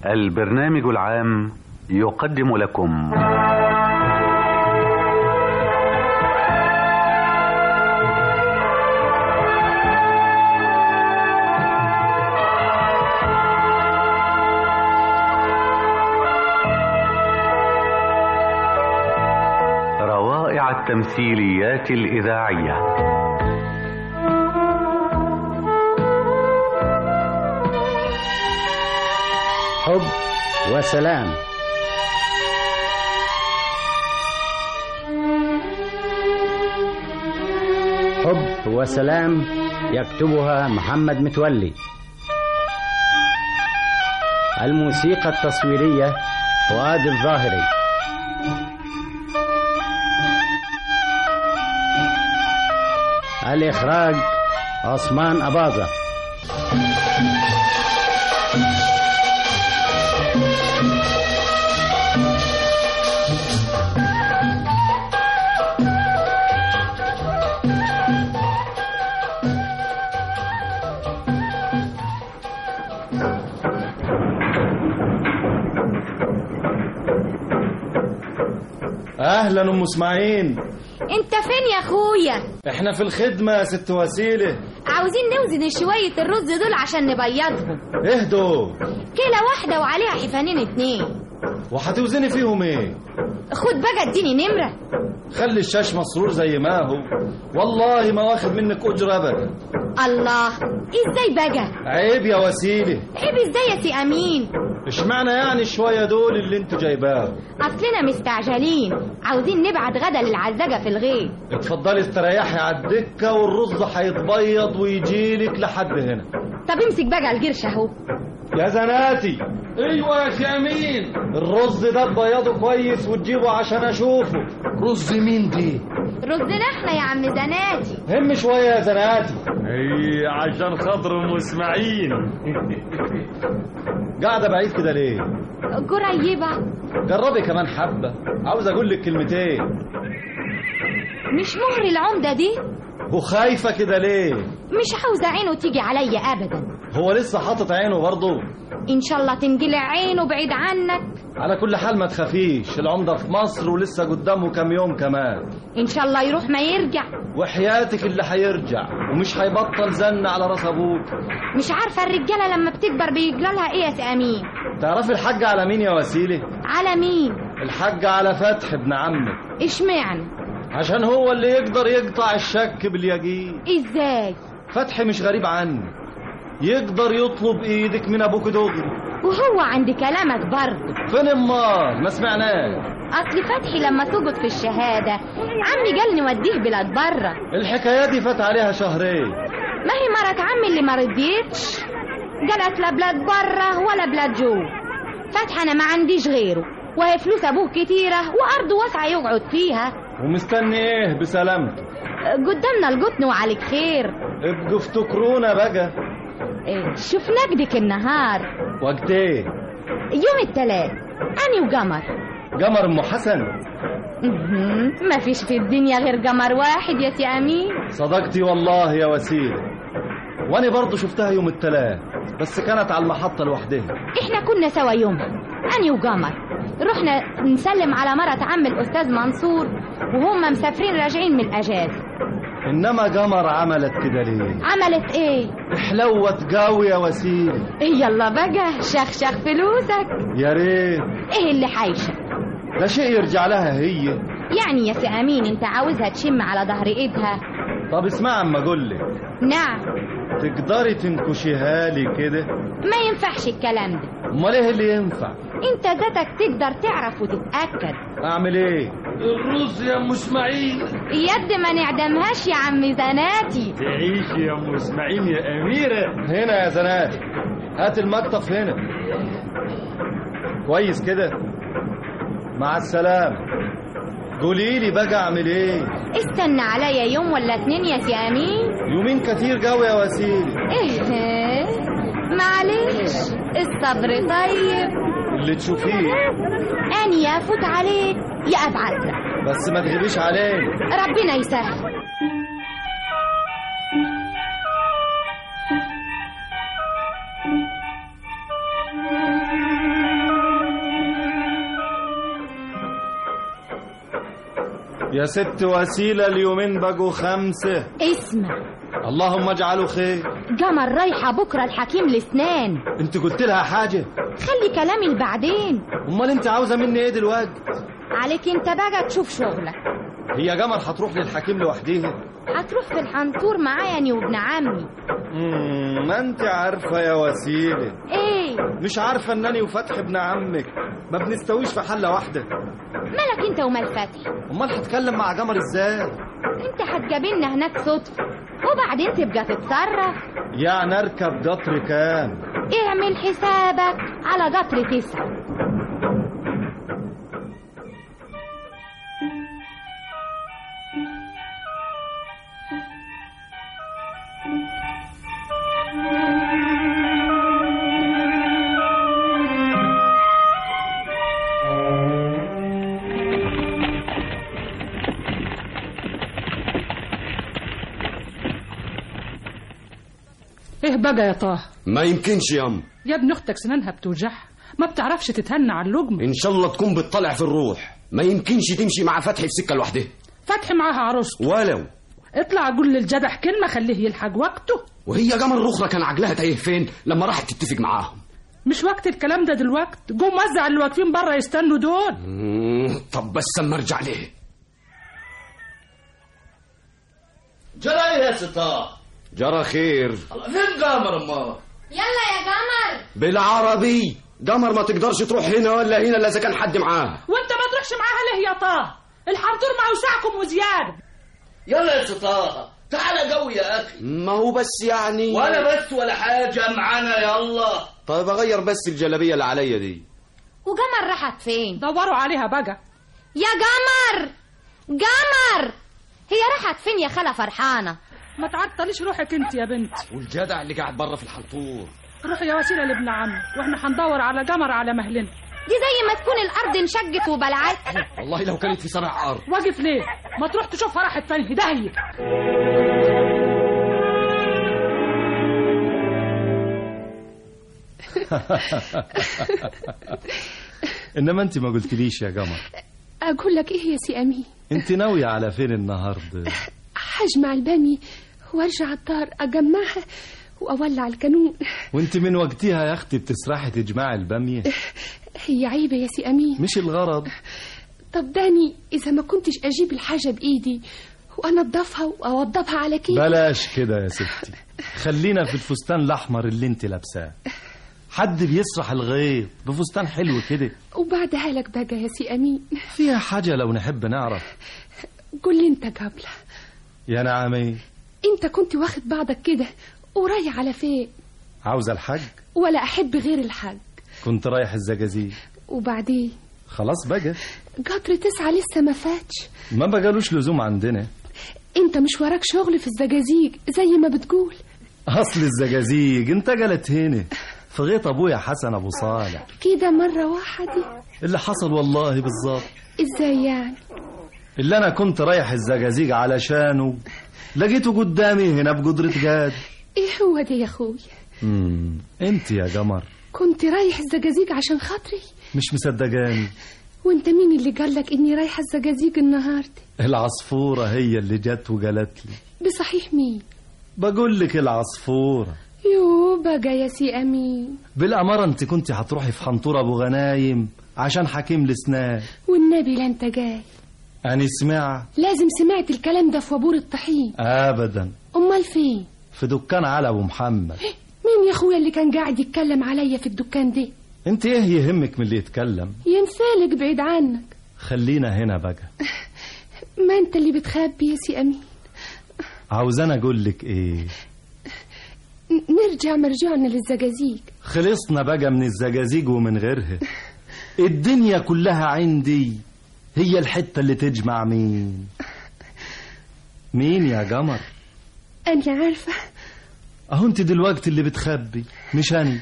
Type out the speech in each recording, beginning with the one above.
البرنامج العام يقدم لكم روائع التمثيليات الإذاعية حب وسلام حب وسلام يكتبها محمد متولي الموسيقى التصويرية فؤاد الظاهري الإخراج عثمان أباظة اهلا ام اسماعيل انت فين يا اخويا احنا في الخدمه يا ست وسيله عاوزين نوزن شوية الرز دول عشان نبيضهم اهدوا كيلة واحدة وعليها حفانين اتنين وهتوزني فيهم ايه خد بقى اديني نمرة خلي الشاش مسرور زي ما هو والله ما واخد منك اجر ابدا الله ازاي بقى عيب يا وسيله عيب ازاي يا سي امين اشمعنى يعني الشويه دول اللي انتوا جايباهم اصلنا مستعجلين عاوزين نبعت غدا للعزجة في الغيط اتفضلي استريحي على الدكه والرز هيتبيض ويجيلك لحد هنا طب امسك بقى القرش اهو يا زناتي ايوه يا سي امين الرز ده تبيضه كويس وتجيبه عشان اشوفه رز مين دي رزنا احنا يا عم زناتي هم شويه يا زناتي اي عشان خاطر ام اسماعيل قاعده بعيد كده ليه قريبة جربي كمان حبه عاوز اقول لك كلمتين مش مهر العمدة دي وخايفه كده ليه مش عاوزة عينه تيجي عليا ابدا هو لسه حاطط عينه برضه ان شاء الله تنجلع عينه بعيد عنك على كل حال ما تخافيش العمده في مصر ولسه قدامه كام يوم كمان ان شاء الله يروح ما يرجع وحياتك اللي هيرجع ومش هيبطل زن على راس ابوك مش عارفة الرجالة لما بتكبر بيجرى لها ايه يا سي امين تعرفي الحاج على مين يا وسيله على مين الحاج على فتح ابن عمك اشمعنى عشان هو اللي يقدر يقطع الشك باليقين ازاي فتحي مش غريب عني يقدر يطلب ايدك من ابوك دغري وهو عند كلامك برضه فين امال ما سمعناه اصل فتحي لما سقط في الشهادة عمي قال نوديه بلاد بره الحكايه دي فات عليها شهرين ما هي مرات عمي اللي ما رضيتش قالت لا بلاد بره ولا بلاد جو فتحي انا ما عنديش غيره وهي فلوس ابوه كتيرة وارضه واسعة يقعد فيها ومستني ايه بسلامته قدامنا القطن وعليك خير ابقوا افتكرونا بقى إيه، شفناك ديك النهار وقت ايه يوم التلات أنا وقمر قمر ام حسن مهم. ما فيش في الدنيا غير قمر واحد يا سي أمين صدقتي والله يا وسيله وانا برضه شفتها يوم التلات بس كانت على المحطه لوحدها إحنا كنا سوا يومها أنا وقمر رحنا نسلم على مرة عم الأستاذ منصور وهم مسافرين راجعين من الأجازة انما قمر عملت كده ليه عملت إيه؟ حلوت قوي يا وسيله يلا بقى شخشخ فلوسك يا ريت إيه اللي حايشة؟ ده شيء يرجع لها هي يعني يا سي أمين أنت عاوزها تشم على ظهر إيدها طب اسمع اما اقول لك نعم تقدري تنكشيها لي كده ما ينفعش الكلام ده امال ايه اللي ينفع انت ذاتك تقدر تعرف وتتأكد اعمل ايه الرز يا ام اسماعيل يد ما نعدمهاش يا عم زناتي تعيش يا ام اسماعيل يا اميره هنا يا زناتي هات المكتف هنا كويس كده مع السلامة قولي لي بقى اعمل ايه استنى عليا يوم ولا اتنين يا سي امين يومين كتير قوي يا وسيلة ايه معلش الصبر طيب اللي تشوفيه اني يا فوت عليك يا ابعد لك بس ما تغيبيش علينا ربنا يسهل يا ست وسيلة اليومين بقوا خمسة اسمع اللهم اجعله خير قمر رايحة بكرة الحكيم لسنان انت قلت لها حاجة خلي كلامي لبعدين امال انت عاوزة مني ايه دلوقتي عليك انت بقى تشوف شغلك هي قمر هتروح للحكيم لوحديها هتروح في الحنطور معايا اني وابن عمي مم، ما انت عارفة يا وسيلة ايه مش عارفة انني وفتحي ابن عمك ما بنستويش في حلة واحدة مالك انت ومال فتحي امال هتكلم مع قمر ازاي انت هتقابلنا هناك صدفة وبعدين تبقى تتصرف يعني اركب قطر كام اعمل حسابك على قطر تسعة ايه بقى يا طه ما يمكنش يا ام يا ابن اختك سنانها بتوجعها ما بتعرفش تتهنى على اللقمة ان شاء الله تكون بتطلع في الروح ما يمكنش تمشي مع فتحي في سكه لوحدها فتحي معاها عروسته ولو اطلع قول للجدع كلمة خليه يلحق وقته وهي قمر الاخرى كان عقلها تايه فين لما راحت تتفق معاهم مش وقت الكلام ده دلوقت قوم وزع اللي واقفين بره يستنوا دول مم، طب بس اما ارجع ليه جرى ايه يا ستار جرى خير فين قمر امال يلا يا قمر بالعربي قمر ما تقدرش تروح هنا ولا هنا الا اذا كان حد معاها وانت ما تروحش معاها ليه يا طه الحنطور مع وسعكم وزيادة يلا يا ستار تعال قوي يا اخي ما هو بس يعني ولا بس ولا حاجه معانا يلا طيب اغير بس الجلابيه اللي عليا دي وقمر راحت فين دوروا عليها بقى يا قمر قمر هي راحت فين يا خالة فرحانة ما تعطليش روحك انت يا بنت والجدع اللي قاعد بره في الحنطور روح يا وسيلة لابن عمي واحنا هندور على قمر على مهلنا دي زي ما تكون الأرض انشقت وبلعتها والله لو كانت في سبع ارض واقف ليه ما تروح تشوفها راحت فين دهية انما انت ما قلتليش يا قمر أقول لك إيه يا سي أمين انت ناوية على فين النهاردة هجمع البامية وارجع الدار أجمعها وأولع الكانون وانت من وقتها يا اختي بتسرحي تجمعي البامية هي عيبة يا سي أمين مش الغرض طب داني إذا ما كنتش أجيب الحاجة بإيدي وأنضفها وأوضبها على كيف بلاش كده يا ستي خلينا في الفستان الاحمر اللي انت لابساه حد بيسرح الغيط بفستان حلو كده وبعدها لك بقى يا سي أمين فيها حاجة لو نحب نعرف قول لي أنت قبله يا نعمي أنت كنت واخد بعضك كده ورايح على فين عاوزة الحج ولا أحب غير الحج كنت رايح الزجاجيج وبعدين خلاص بقى قطر تسعة لسه ما فاتش ما بقالوش لزوم عندنا أنت مش وراك شغل في الزجاجيج زي ما بتقول اصل الزجاجيج انتقلت هنا في غيط ابويا حسن ابو صالح كده مرة واحدة اللي حصل والله بالظبط إزاي يعني اللي انا كنت رايح الزجاجيج علشانه لقيته قدامي هنا بقدرة جاد إيه هو ده يا أخوي امم انت يا قمر كنت رايح الزجاجيج عشان خاطري مش مصدقاني وانت مين اللي قالك اني رايحه الزجاجيج النهارده العصفورة هي اللي جت وقالت لي بصحيح مين بقول لك العصفورة يو بقى يا سي امين بالأمارة انت كنت هتروحي في حنطور ابو غنايم عشان حكيم الاسنان والنبي لا انت جاي أنا سمع لازم سمعت الكلام ده في وابور الطحين ابدا امال فين في دكان على ابو محمد مين يا اخويا اللي كان قاعد يتكلم عليا في الدكان ده انت ايه يهمك من اللي يتكلم ينفالك بعيد عنك خلينا هنا بقى ما انت اللي بتخبي يا سي امين عاوزانا اقول لك ايه ن- نرجع مرجعنا للزجاجيج خلصنا بقى من الزجاجيج ومن غيرها الدنيا كلها عندي هي الحتة اللي تجمع مين مين يا قمر انا عارفه اهو انت دلوقتي اللي بتخبي مش انا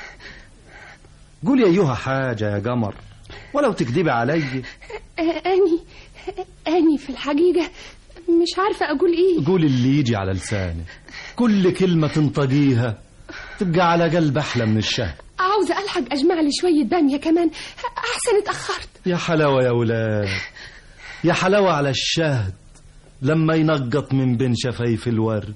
قولي ايها حاجة يا قمر ولو تكدبي علي آه، اني اني في الحقيقه مش عارفه اقول ايه قولي اللي يجي على لسانك كل كلمة تنطقيها تبقى على قلب أحلى من الشهد عاوزه الحق اجمع لي شويه باميه كمان احسن اتاخرت يا حلاوة يا ولاد يا حلاوة على الشهد لما ينقط من بين شفايف الورد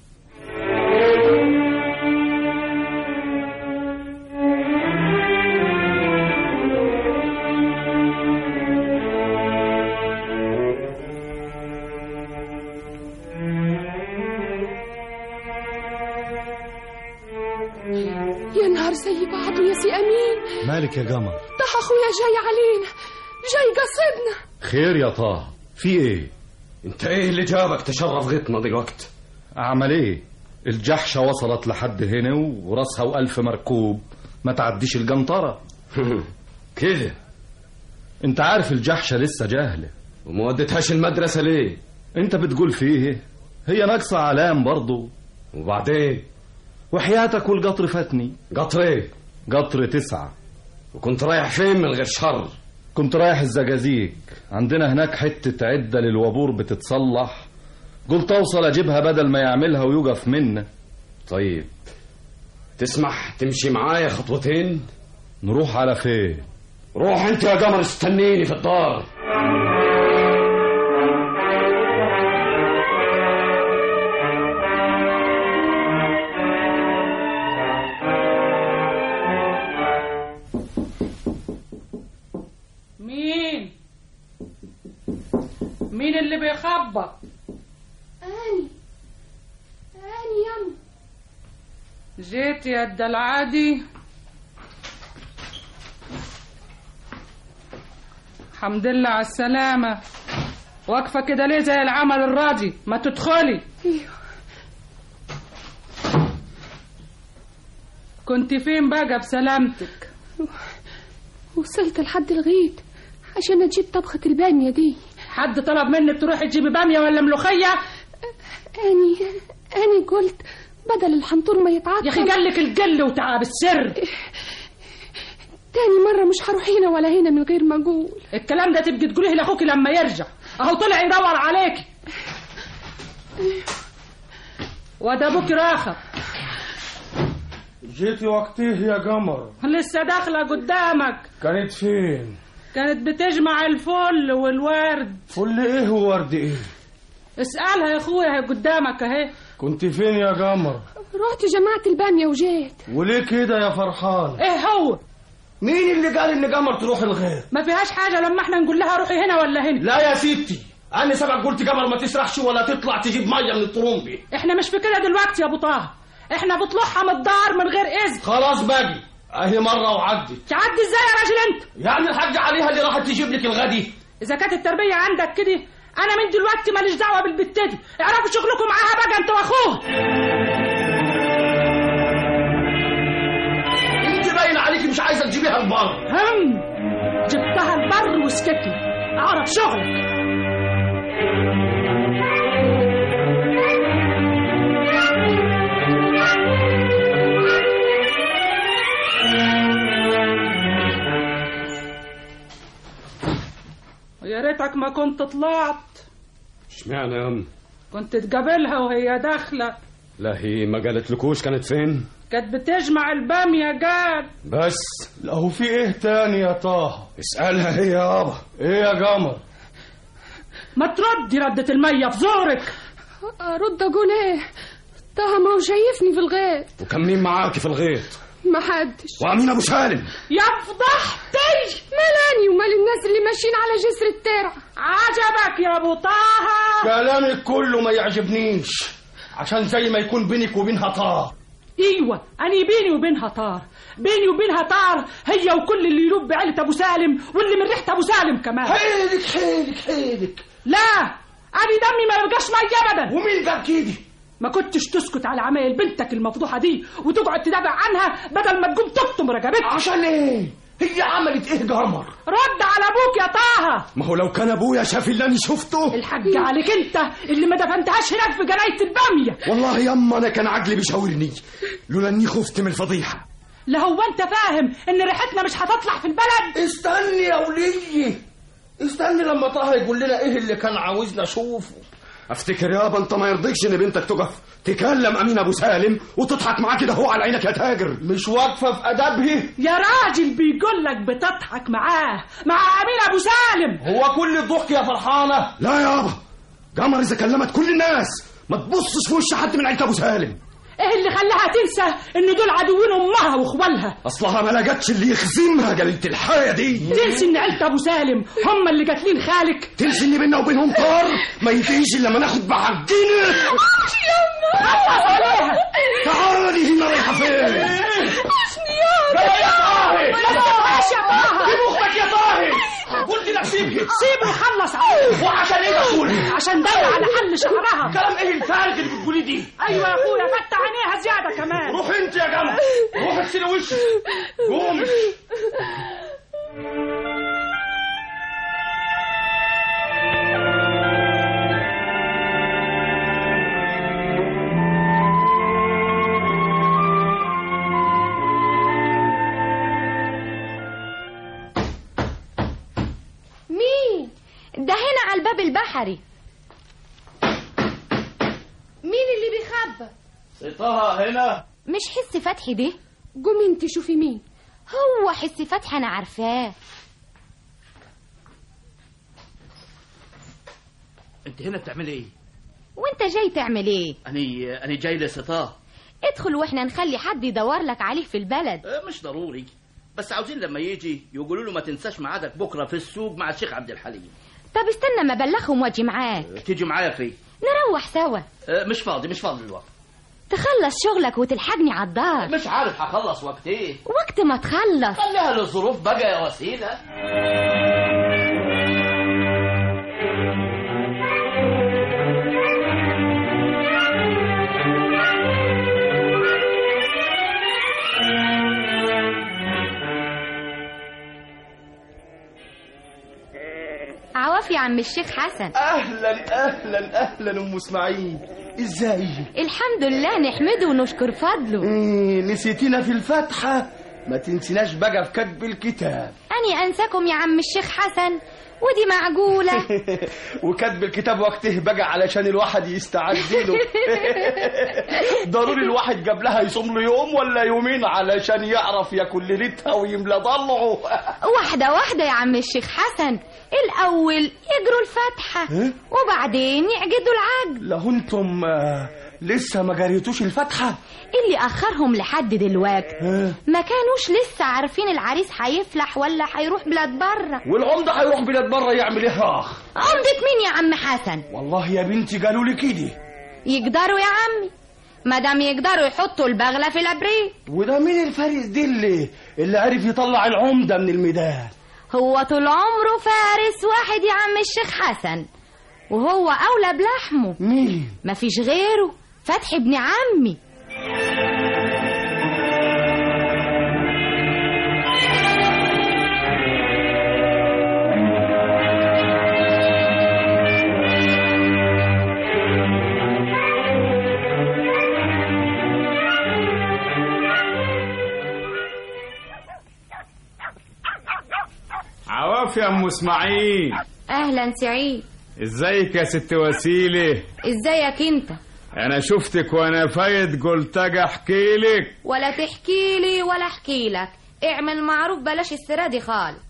يا نهار زي بعضه يا سي أمين مالك يا قمر ده أخويا جاي علينا جاي قصدنا خير يا طه في ايه انت ايه اللي جابك تشرف غيطنا دلوقت اعمل ايه الجحشة وصلت لحد هنا وراسها والف مركوب ما تعديش القنطرة كده انت عارف الجحشة لسه جاهلة وما وديتهاش المدرسة ليه انت بتقول فيه هي ناقصة علام برضه وبعدين وحياتك والقطر فاتني قطر ايه قطر تسعة وكنت رايح فين من غير شر كنت رايح الزجازيج عندنا هناك حتة عدة للوابور بتتصلح قلت اوصل اجيبها بدل ما يعملها ويقف منا طيب تسمح تمشي معايا خطوتين نروح على فين روح انت يا قمر استنيني في الدار مين مين اللي بيخبط أني أني يم جيت يا الدلعادي الحمد لله على السلامة واقفة كده ليه زي العمل الراضي ما تدخلي أيوه كنت فين بقى بسلامتك وصلت لحد الغيط عشان أجيب طبخة البامية دي حد طلب منك تروحي تجيبي بامية ولا ملوخية أني أني قلت بدل الحنطور ما يتعطل يا اخي قال لك الجل وتعب السر تاني مرة مش هروح هنا ولا هنا من غير ما أقول الكلام ده تبقي تقوليه لاخوك لما يرجع اهو طلع يدور عليك وده ابوك راخة جيتي وقتيه يا قمر لسه داخله قدامك كانت فين كانت بتجمع الفل والورد فل ايه وورد ايه اسألها يا اخويا هي قدامك اهي كنت فين يا قمر رحت جمعت البامية وجيت وليه كده يا فرحان ايه هو مين اللي قال ان قمر تروح الغير ما فيهاش حاجة لما احنا نقول لها روحي هنا ولا هنا لا يا ستي انا سبق قلت قمر ما تسرحش ولا تطلع تجيب ميه من الطرمبي احنا مش في كده دلوقتي يا ابو طه احنا بطلعها من الدار من غير اذن خلاص باقي اهي مره وعدت تعدي ازاي يا راجل انت يعني الحاجه عليها اللي راحت تجيب لك الغدي اذا كانت التربية عندك كده انا من دلوقتي ماليش دعوة بالبت دي اعرفوا شغلكم معاها بقى انت واخوها انت باين عليكي مش عايزه تجيبيها البر هم جبتها البر وسكتي اعرف شغلك ويا ريتك ما كنت طلعت اشمعنى يا ام كنت تقابلها وهي داخلة لا هي ما قالت لكوش كانت فين كانت بتجمع البامية قال بس لا هو في ايه تاني يا طه اسألها هي يابا ايه يا قمر ما تردي ردة المية في زورك أرد أقول إيه طه ما هو شايفني في الغيط وكان مين معاكي في الغيط ما حدش وامين ابو سالم يا فضحتي ملاني ومال الناس اللي ماشيين على جسر الترع عجبك يا ابو طه كلامك كله ما يعجبنيش عشان زي ما يكون بينك وبينها طار ايوه انا بيني وبينها طار بيني وبينها طار هي وكل اللي يلوب بعيلة ابو سالم واللي من ريحة ابو سالم كمان حيلك حيلك حيلك لا انا دمي ما يبقاش معي ابدا ومين قال كده ما كنتش تسكت على عمايل بنتك المفضوحة دي وتقعد تدافع عنها بدل ما تقوم تكتم رقبتها عشان ايه هي عملت ايه قمر رد على ابوك يا طه ما هو لو كان ابويا شاف اللي انا شفته الحق عليك انت اللي ما دفنتهاش هناك في جناية البامية والله يما انا كان عقلي بيشاورني لولا اني خفت من الفضيحه لا هو انت فاهم ان ريحتنا مش هتطلع في البلد استني يا ولية استني لما طه يقول لنا ايه اللي كان عاوزنا اشوفه افتكر يابا انت ما يرضيكش ان بنتك تقف تكلم امين ابو سالم وتضحك معاه كده هو على عينك يا تاجر مش واقفه في ادبه يا راجل بيقول لك بتضحك معاه مع امين ابو سالم هو كل الضحك يا فرحانه لا يابا قمر اذا كلمت كل الناس ما تبصش في وش حد من عيله ابو سالم ايه اللي خلاها تنسى ان دول عدوين امها واخوالها اصلها ما لقتش اللي يخزمها قليله الحياه دي تنسي ان عيله ابو سالم هم اللي قاتلين خالك تنسي ان بيننا وبينهم طار ما ينتهيش الا لما ناخد بحقنا خلص عليها تعالي هنا رايحه فين يا طاهر ماشي يا طه سيب اختك يا طاهر قلت لك سيبها سيبه يخلص عليه وعشان ايه تقول عشان دور على حل شعرها كلام ايه الفارغ اللي بتقوليه دي ايوه يا اخويا فتح عينيها زياده كمان روح انت يا جماعه روح اغسلي وشك قومي مين ده هنا على الباب البحري مين اللي بيخبى ستها هنا مش حس فتحي ده قومي انت شوفي مين هو حس فتحي انا عارفاه انت هنا بتعملي ايه وانت جاي تعمل ايه اني اني جاي لستاه ادخل واحنا نخلي حد يدور لك عليه في البلد اه، مش ضروري بس عاوزين لما يجي يقولوا له ما تنساش ميعادك بكره في السوق مع الشيخ عبد الحليم طب استنى ما بلغهم واجي معاك تيجي معايا فين نروح سوا اه، مش فاضي مش فاضي دلوقتي تخلص شغلك وتلحقني على الدار مش عارف هخلص وقت ايه وقت ما تخلص خليها للظروف بقى يا وسيله عواف يا عم الشيخ حسن اهلا اهلا اهلا ام اسماعيل ازاي الحمد لله نحمده ونشكر فضله إيه نسيتينا في الفاتحه ما تنسيناش بقى في كتب الكتاب أني أنساكم يا عم الشيخ حسن ودي معقولة وكتب الكتاب وقته بقى علشان الواحد يستعد له ضروري الواحد قبلها يصوم له يوم ولا يومين علشان يعرف ياكل ليلتها ويملى ضلعه واحدة واحدة يا عم الشيخ حسن الأول يجروا الفاتحة وبعدين يعقدوا العقد لو انتم آه، لسه ما جريتوش الفاتحه اللي أخرهم لحد دلوقتي ها؟ ما كانوش لسه عارفين العريس هيفلح ولا هيروح بلاد بره والعمده هيروح بلاد بره يعمل ايه اخ عمدة مين يا عم حسن والله يا بنتي قالوا لي كده يقدروا يا عمي مادام يقدروا يحطوا البغلة في الأبريق وده مين الفارس دي اللي اللي عرف يطلع العمده من الميدان هو طول عمره فارس واحد يا عم الشيخ حسن وهو أولى بلحمه مين مفيش غيره فتحي ابن عمي عواف يا ام اسماعيل أهلا سعيد ازيك يا ست وسيله ازيك انت انا شفتك وانا فايت قلت اجي احكي لك ولا تحكي لي ولا احكي لك اعمل معروف بلاش السيرة دي خالص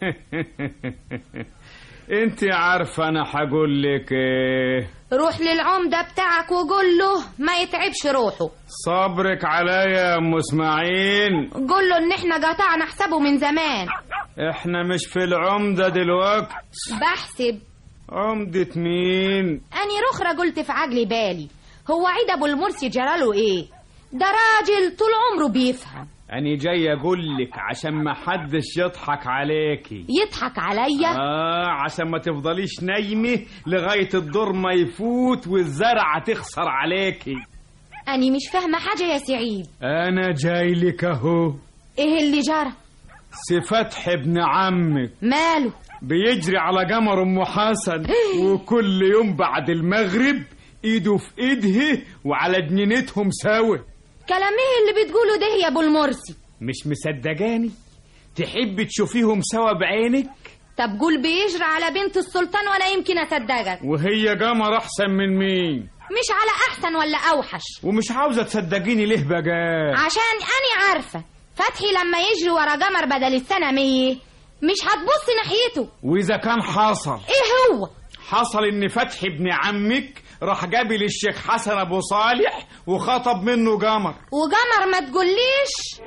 انت عارفه انا هقول لك ايه روح للعمدة بتاعك وقول له ما يتعبش روحه صبرك عليا يا ام اسماعيل قول له ان احنا قطعنا حسابه من زمان احنا مش في العمده دلوقت بحسب عمده مين اني رخرة قلت في عقلي بالي هو عيد ابو المرسي جراله ايه ده راجل طول عمره بيفهم انا جاي اقول لك عشان ما حدش يضحك عليكي يضحك عليا اه عشان ما تفضليش نايمه لغايه الدور ما يفوت والزرعه تخسر عليكي اني مش فاهمة حاجة يا سعيد انا جاي لك اهو ايه اللي جرى سفتح ابن عمك ماله بيجري على جمر ام حسن وكل يوم بعد المغرب ايده في ايده وعلى جنينتهم سوا كلام ايه اللي بتقوله ده يا ابو المرسي مش مصدقاني تحب تشوفيهم سوا بعينك طب قول بيجرى على بنت السلطان وانا يمكن اصدقك وهي قمر احسن من مين مش على احسن ولا اوحش ومش عاوزه تصدقيني ليه بقى عشان انا عارفه فتحي لما يجري ورا قمر بدل السنه مية مش هتبص ناحيته واذا كان حصل ايه هو حصل ان فتحي ابن عمك راح قابل الشيخ حسن ابو صالح وخطب منه قمر وقمر ما تقوليش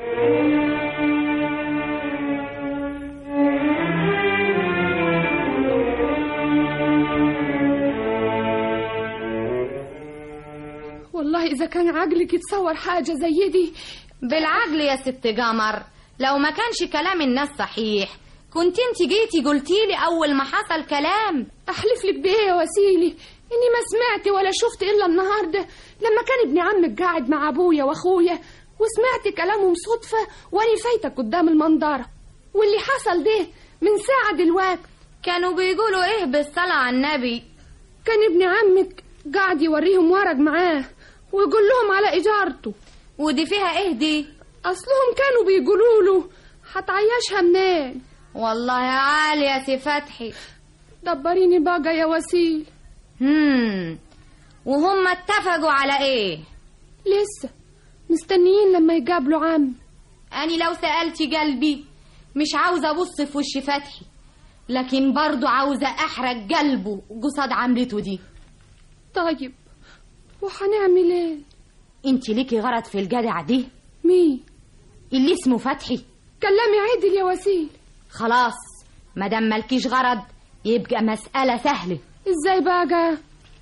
والله إذا كان عقلك يتصور حاجة زي دي بالعقل يا ست قمر لو ما كانش كلام الناس صحيح كنت انت جيتي قلتي لي اول ما حصل كلام أحلف لك بإيه يا وسيلي إني ما سمعت ولا شفت إلا النهاردة لما كان ابن عمك قاعد مع أبويا وأخويا وسمعت كلامهم صدفة وأني فايتة قدام المنظرة واللي حصل ده من ساعة دلوقتي كانوا بيقولوا ايه بالصلاة على النبي كان ابن عمك قاعد يوريهم ورق معاه ويقول لهم على إجارته ودي فيها ايه دي أصلهم كانوا بيقولوا له هتعيشها منين والله يا عالي يا سي فتحي دبريني بقى يا وسيل هم وهم اتفقوا على ايه لسه مستنيين لما يقابلوا عم اني لو سألتي قلبي مش عاوزة ابص في وش فتحي لكن برضو عاوزة احرق قلبه قصاد عملته دي طيب وهنعمل ايه انت ليكي غرض في الجدع دي مين اللي اسمه فتحي كلامي عدل يا وسيل خلاص مادام مالكيش غرض يبقى مسألة سهلة ازاي بقى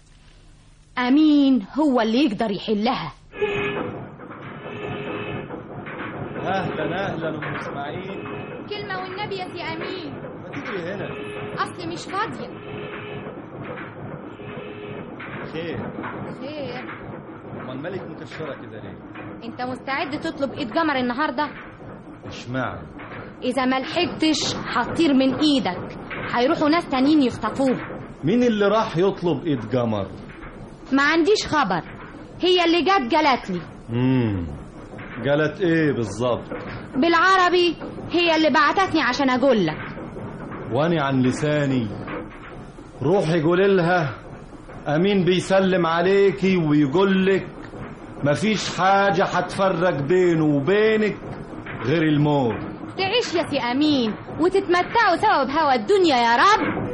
امين هو اللي يقدر يحلها اهلا اهلا ام اسماعيل كلمة والنبي يا سي امين ما تيجي هنا اصلي مش فاضية خير خير امال مالك مكشره كده ليه انت مستعد تطلب ايد قمر النهارده اشمعنى اذا ما لحقتش هتطير من ايدك هيروحوا ناس تانيين يخطفوه مين اللي راح يطلب ايد قمر ما عنديش خبر هي اللي جت قالت لي امم قالت ايه بالظبط بالعربي هي اللي بعتتني عشان اقول لك واني عن لساني روحي قولي لها امين بيسلم عليكي ويقول لك مفيش حاجه هتفرق بينه وبينك غير الموت تعيش يا سي امين وتتمتعوا سوا بهوا الدنيا يا رب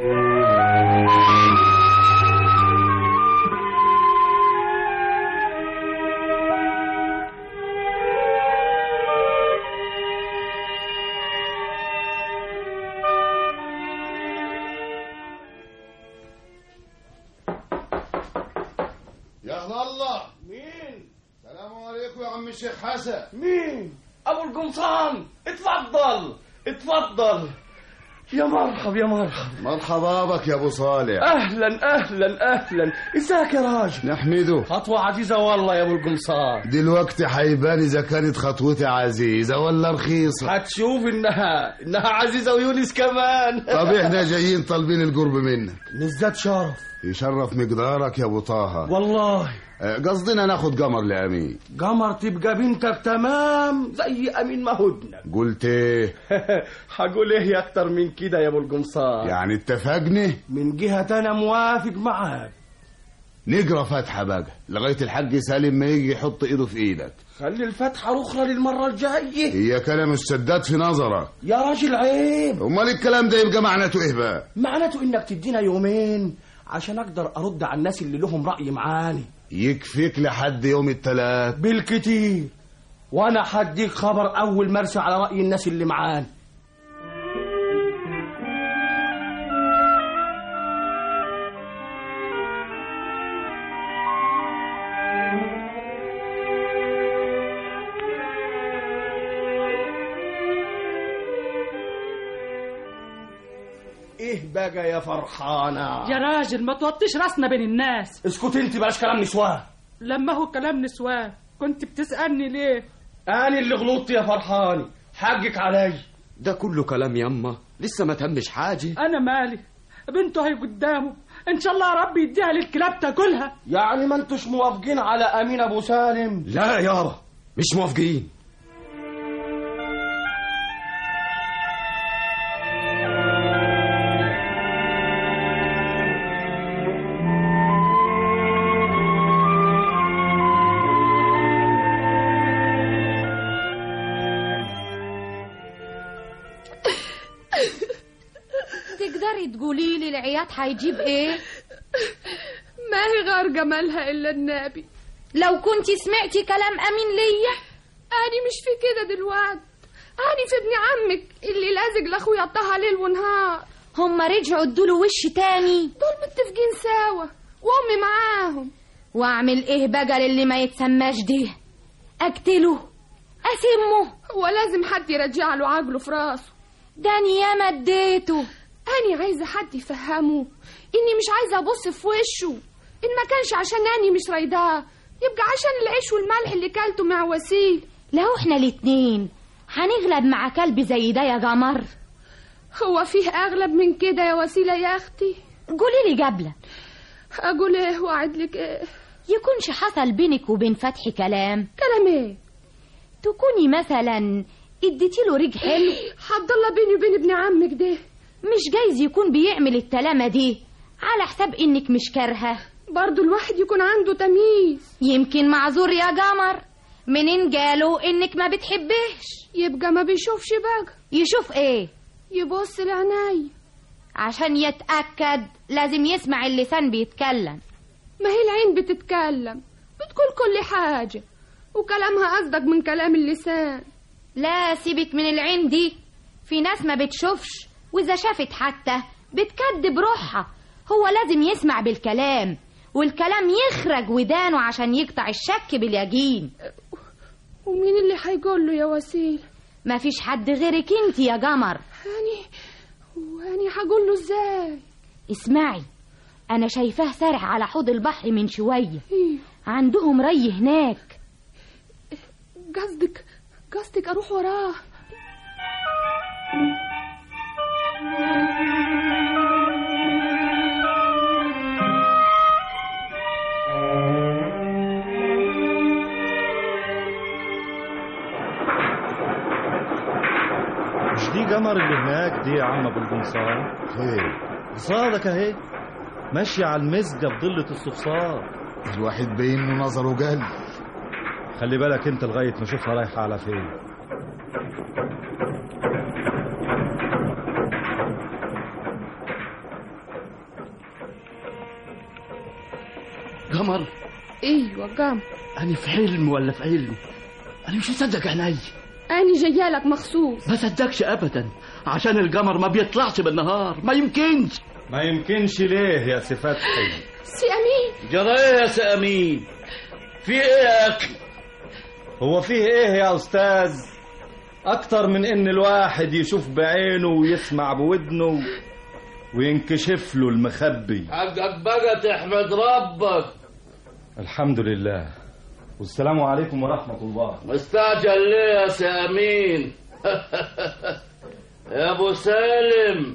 يا أهل الله مين السلام عليكم يا عم الشيخ حسن مين ابو القمصان اتفضل اتفضل يا مرحب يا مرحب مرحبا بك يا ابو صالح اهلا اهلا اهلا ازيك يا راجل نحمده خطوه عزيزه والله يا ابو القمصان دلوقتي حيبان اذا كانت خطوتي عزيزه ولا رخيصه هتشوف انها انها عزيزه ويونس كمان طب احنا جايين طالبين القرب منك نزداد شرف يشرف مقدارك يا ابو طه والله آه، قصدنا ناخد قمر لامين قمر تبقى بنتك تمام زي امين ما هدنك قلت ايه هقول ايه اكتر من كده يا ابو القمصان يعني اتفقنا من جهه انا موافق معاك نقرا فاتحه بقى لغايه الحاج سالم ما يجي يحط ايده في ايدك خلي الفتحه اخرى للمره الجايه هي كلام السداد في نظرك يا راجل عيب امال الكلام ده يبقى معناته ايه بقى معناته انك تدينا يومين عشان اقدر ارد على الناس اللي لهم راي معاني يكفيك لحد يوم الثلاث بالكتير وانا هديك خبر اول ما ارسى على راي الناس اللي معاني ايه بقى يا فرحانه يا راجل ما توطيش راسنا بين الناس اسكت انت بلاش كلام نسوان لما هو كلام نسوان كنت بتسألني ليه انا اللي غلطت يا فرحاني حقك علي ده كله كلام يما لسه ما تمش حاجة انا مالي بنته هي قدامه ان شاء الله يا رب يديها للكلاب تاكلها يعني ما انتوش موافقين على امين ابو سالم لا يابا مش موافقين تقدري تقولي لي العياط هيجيب ايه ما هي غارقة مالها إلا النبي لو كنتي سمعتي كلام امين ليا أنا مش في كده دلوقتي أنا في ابن عمك اللي لازق لأخويا طه ليل ونهار هما رجعوا ادوله وش تاني دول متفقين سوا وأمي معاهم واعمل ايه بقى للي ما يتسماش ده اقتله اسمه هو لازم حد يرجع له عقله في راسه ده أنا ياما اديته أنا عايزة حد يفهمه إني مش عايزة أبص في وشه إن ما كانش عشان أني مش رايداه يبقى عشان العيش والملح اللي كلته مع وسيل لو احنا الاتنين هنغلب مع كلب زي ده يا قمر هو فيه أغلب من كده يا وسيلة يا أختي قولي لي قبل أقول إيه وأعد لك إيه يكونش حصل بينك وبين فتحي كلام كلام إيه تكوني مثلا اديتي له ريق حلو حد الله بيني وبين ابن عمك ده مش جايز يكون بيعمل التلامة دي على حساب انك مش كارهة برضو الواحد يكون عنده تمييز يمكن معذور يا قمر منين قالوا انك ما بتحبهش يبقى ما بيشوفش بقى يشوف ايه يبص لعيني عشان يتأكد لازم يسمع اللسان بيتكلم ما هي العين بتتكلم بتقول كل حاجة وكلامها أصدق من كلام اللسان لا سيبك من العين دي في ناس ما بتشوفش وإذا شافت حتى بتكدب روحها هو لازم يسمع بالكلام والكلام يخرج ودانه عشان يقطع الشك باليقين ومين اللي هيقول له يا وسيل مفيش حد غيرك انت يا قمر هاني وهاني هقول له ازاي اسمعي انا شايفاه سارح على حوض البحر من شويه إيه؟ عندهم ري هناك قصدك قصدك اروح وراه مش دي قمر اللي هناك دي يا عم ابو القمصان خير صادك اهي ماشية على المسجة في ضلة الصفصار الواحد باين له نظره قال خلي بالك انت لغاية ما اشوفها رايحة على فين قمر ايوه قام أنا في حلم ولا في علم أنا مش مصدق عيني اني جايالك مخصوص ما صدقش أبدا عشان القمر ما بيطلعش بالنهار ما يمكنش ما يمكنش ليه يا سي فتحي سي امين جرايه يا سي أمين في إيه يا أخي هو فيه ايه يا استاذ اكتر من ان الواحد يشوف بعينه ويسمع بودنه وينكشف له المخبي حقك بقى تحمد ربك الحمد لله والسلام عليكم ورحمة الله مستعجل ليه يا سي أمين يا أبو سالم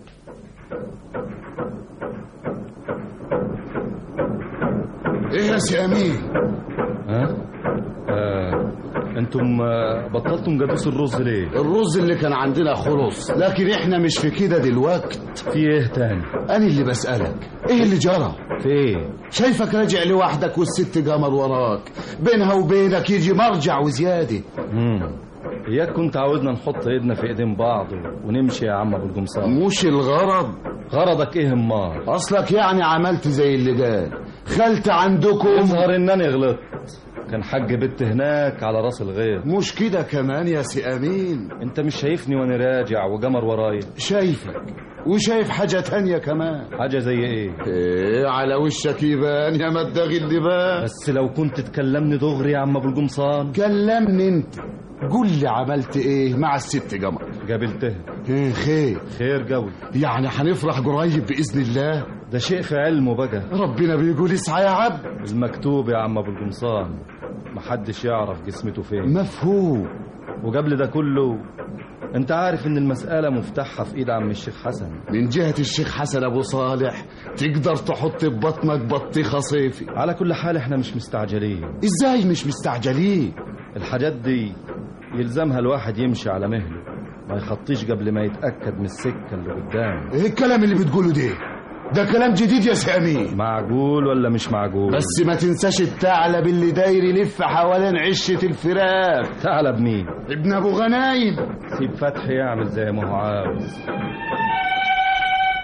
ايه يا سي امين ها آه. انتم آه، بطلتم جدوس الرز ليه الرز اللي كان عندنا خلص لكن احنا مش في كده دلوقت في ايه تاني انا اللي بسألك ايه اللي جرى في ايه شايفك راجع لوحدك والست قمر وراك بينها وبينك يجي مرجع وزيادة مم. اياك كنت عاوزنا نحط ايدنا في ايدين بعض ونمشي يا عم ابو القمصان مش الغرض غرضك ايه امال اصلك يعني عملت زي اللي قال خلت عندكم يظهر انني غلطت كان حاج بت هناك على راس الغير مش كده كمان يا سي امين انت مش شايفني وانا راجع وجمر ورايا شايفك وشايف حاجة تانية كمان حاجه زي ايه ايه على وشك يبان يا مدغي اللبان بس لو كنت تكلمني دغري يا عم ابو القمصان كلمني انت قول لي عملت ايه مع الست قمر قابلتها ايه خير خير قوي يعني هنفرح قريب باذن الله ده شيء في علمه بقى ربنا بيقول اسعى يا عبد المكتوب يا عم ابو القمصان محدش يعرف جسمته فين مفهوم وقبل ده كله انت عارف ان المسألة مفتاحها في ايد عم الشيخ حسن من جهة الشيخ حسن ابو صالح تقدر تحط في بطنك بطيخة صيفي على كل حال احنا مش مستعجلين ازاي مش مستعجلين الحاجات دي يلزمها الواحد يمشي على مهله ما يخطيش قبل ما يتأكد من السكة اللي قدام ايه الكلام اللي بتقوله ده ده كلام جديد يا سامي معقول ولا مش معقول بس ما تنساش الثعلب اللي داير يلف حوالين عشة الفراخ ثعلب مين ابن ابو غنايم سيب فتحي يعمل زي ما هو عاوز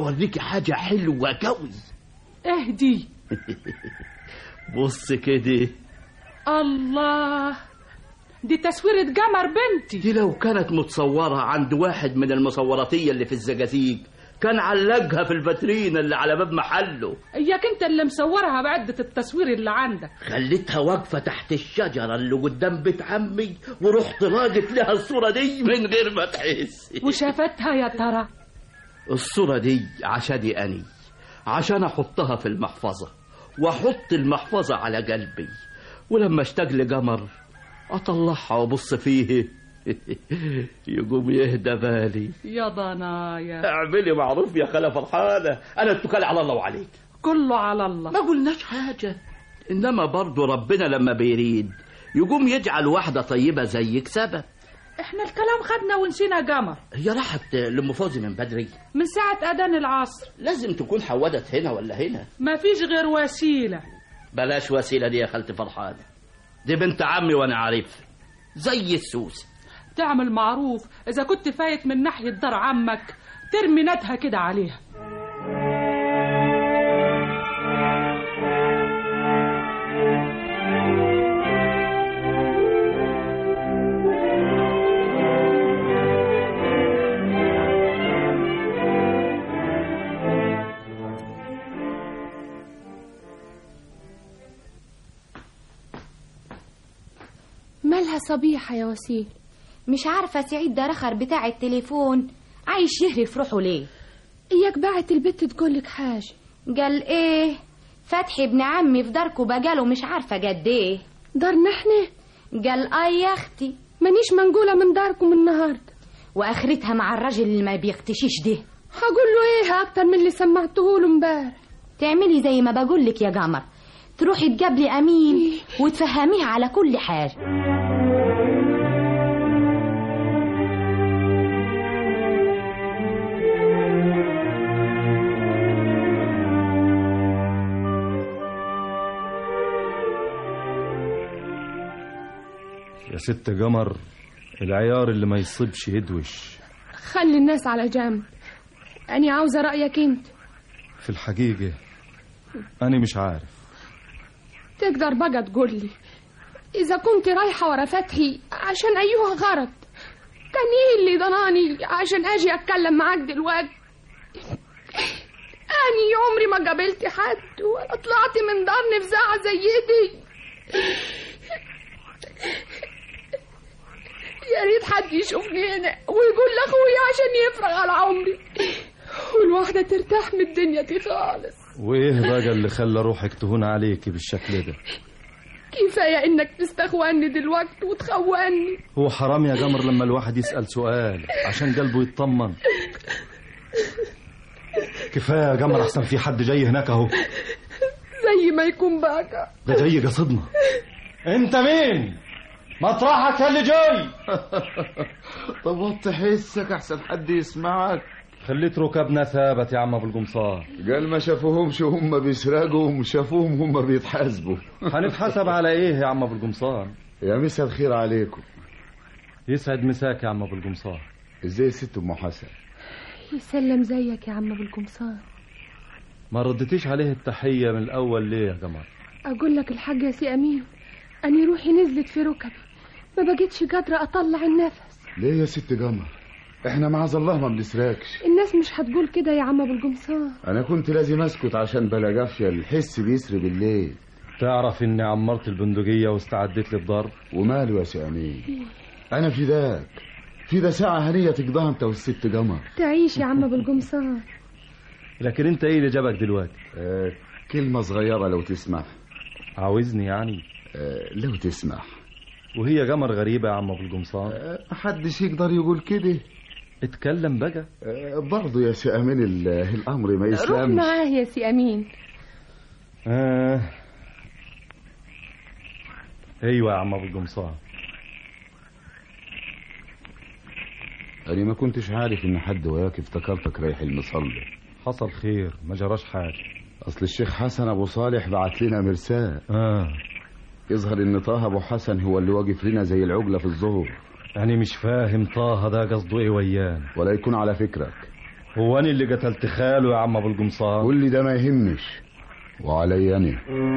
اوريكي حاجه حلوه قوي اهدي بص كده الله دي تصويرة قمر بنتي دي لو كانت متصورة عند واحد من المصوراتية اللي في الزجاجيج كان علقها في الفاترينا اللي على باب محله اياك انت اللي مصورها بعدة التصوير اللي عندك خليتها واقفة تحت الشجرة اللي قدام بيت عمي ورحت راجت لها الصورة دي من غير ما تحس وشافتها يا ترى الصورة دي عشاني أني عشان أحطها في المحفظة وأحط المحفظة على قلبي ولما اشتاق لقمر أطلعها وأبص فيه يقوم يهدى بالي يا ضنايا اعملي معروف يا خالة فرحانة أنا اتكل على الله وعليك كله على الله ما قلناش حاجة إنما برضو ربنا لما بيريد يقوم يجعل واحدة طيبة زيك سبب احنا الكلام خدنا ونسينا قمر هي راحت لأم فوزي من بدري من ساعة أذان العصر لازم تكون حودت هنا ولا هنا ما فيش غير وسيلة بلاش وسيلة دي يا خالتي فرحانة دي بنت عمي وأنا عارف زي السوس تعمل معروف إذا كنت فايت من ناحية دار عمك ترمي ندها كده عليها مالها صبيحة يا وسيل مش عارفة سعيد ده رخر بتاع التليفون عايش يهري في روحه ليه إياك باعت البت تقولك حاجة قال ايه فتحي ابن عمي في داركو بقاله مش عارفة قد ايه دارنا احنا قال اي يا اختي مانيش منقولة من داركم النهاردة واخرتها مع الراجل اللي ما بيختشيش ده هقول له ايه اكتر من اللي سمعته له امبارح تعملي زي ما بقولك يا قمر تروحي تقابلي امين وتفهميها على كل حاجة يا ست قمر العيار اللي ما يصيبش يدوش خلي الناس على جنب أنا عاوزة رأيك أنت في الحقيقة أنا مش عارف تقدر بقى تقول لي إذا كنت رايحة ورا فتحي عشان أيها غرض كان إيه اللي ضناني عشان أجي أتكلم معاك دلوقتي أني عمري ما قابلت حد ولا طلعت من دار نفزعة زي دي يا ريت حد يشوفني هنا ويقول لاخويا عشان يفرغ على عمري والواحدة ترتاح من الدنيا دي خالص وإيه بقى اللي خلى روحك تهون عليكي بالشكل ده كفاية إنك تستخواني دلوقتي وتخوني هو حرام يا قمر لما الواحد يسأل سؤال عشان قلبه يطمن كفاية يا قمر أحسن في حد جاي هناك أهو زي ما يكون بقى ده جاي قصدنا أنت مين؟ مطرحك اللي جاي طب وطي حسك احسن حد يسمعك خليت ركبنا ثابت يا عم ابو القمصان قال ما شافوهمش هم بيسرقوا شافوهم هم بيتحاسبوا هنتحاسب على ايه يا عم ابو القمصان يا مسا الخير عليكم يسعد مساك يا عم ابو القمصان ازاي ست ام حسن يسلم زيك يا عم ابو القمصان ما ردتيش عليه التحية من الأول ليه يا قمر اقول لك الحاج يا سي امين اني روحي نزلت في ركبي ما بقتش قادرة اطلع النفس ليه يا ست قمر احنا معاذ الله ما بنسرقش الناس مش هتقول كده يا عم ابو القمصان انا كنت لازم اسكت عشان بلا قافيه الحس بيسري بالليل تعرف اني عمرت البندقية واستعديت للضرب وماله يا سي امين انا في ذاك في ده ساعة هنية تقضاها انت والست قمر تعيش يا عم ابو القمصان لكن انت ايه اللي جابك دلوقتي آه كلمة صغيرة لو تسمح عاوزني يعني آه لو تسمح وهي قمر غريبة يا عم ابو القمصان آه محدش يقدر يقول كده اتكلم بقى آه برضه يا سي امين ال- الامر ما روح يسلمش معاه يا سي امين آه. ايوه يا عم ابو القمصان انا ما كنتش عارف ان حد وياك افتكرتك رايح المصلي حصل خير ما جراش حاجة اصل الشيخ حسن ابو صالح بعت لنا مرسال اه يظهر ان طه ابو حسن هو اللي واقف لنا زي العجلة في الظهر يعني مش فاهم طه ده قصده ايه ويان ولا يكون على فكرك هو انا اللي قتلت خاله يا عم ابو القمصان قول لي ده ما يهمش وعلي انا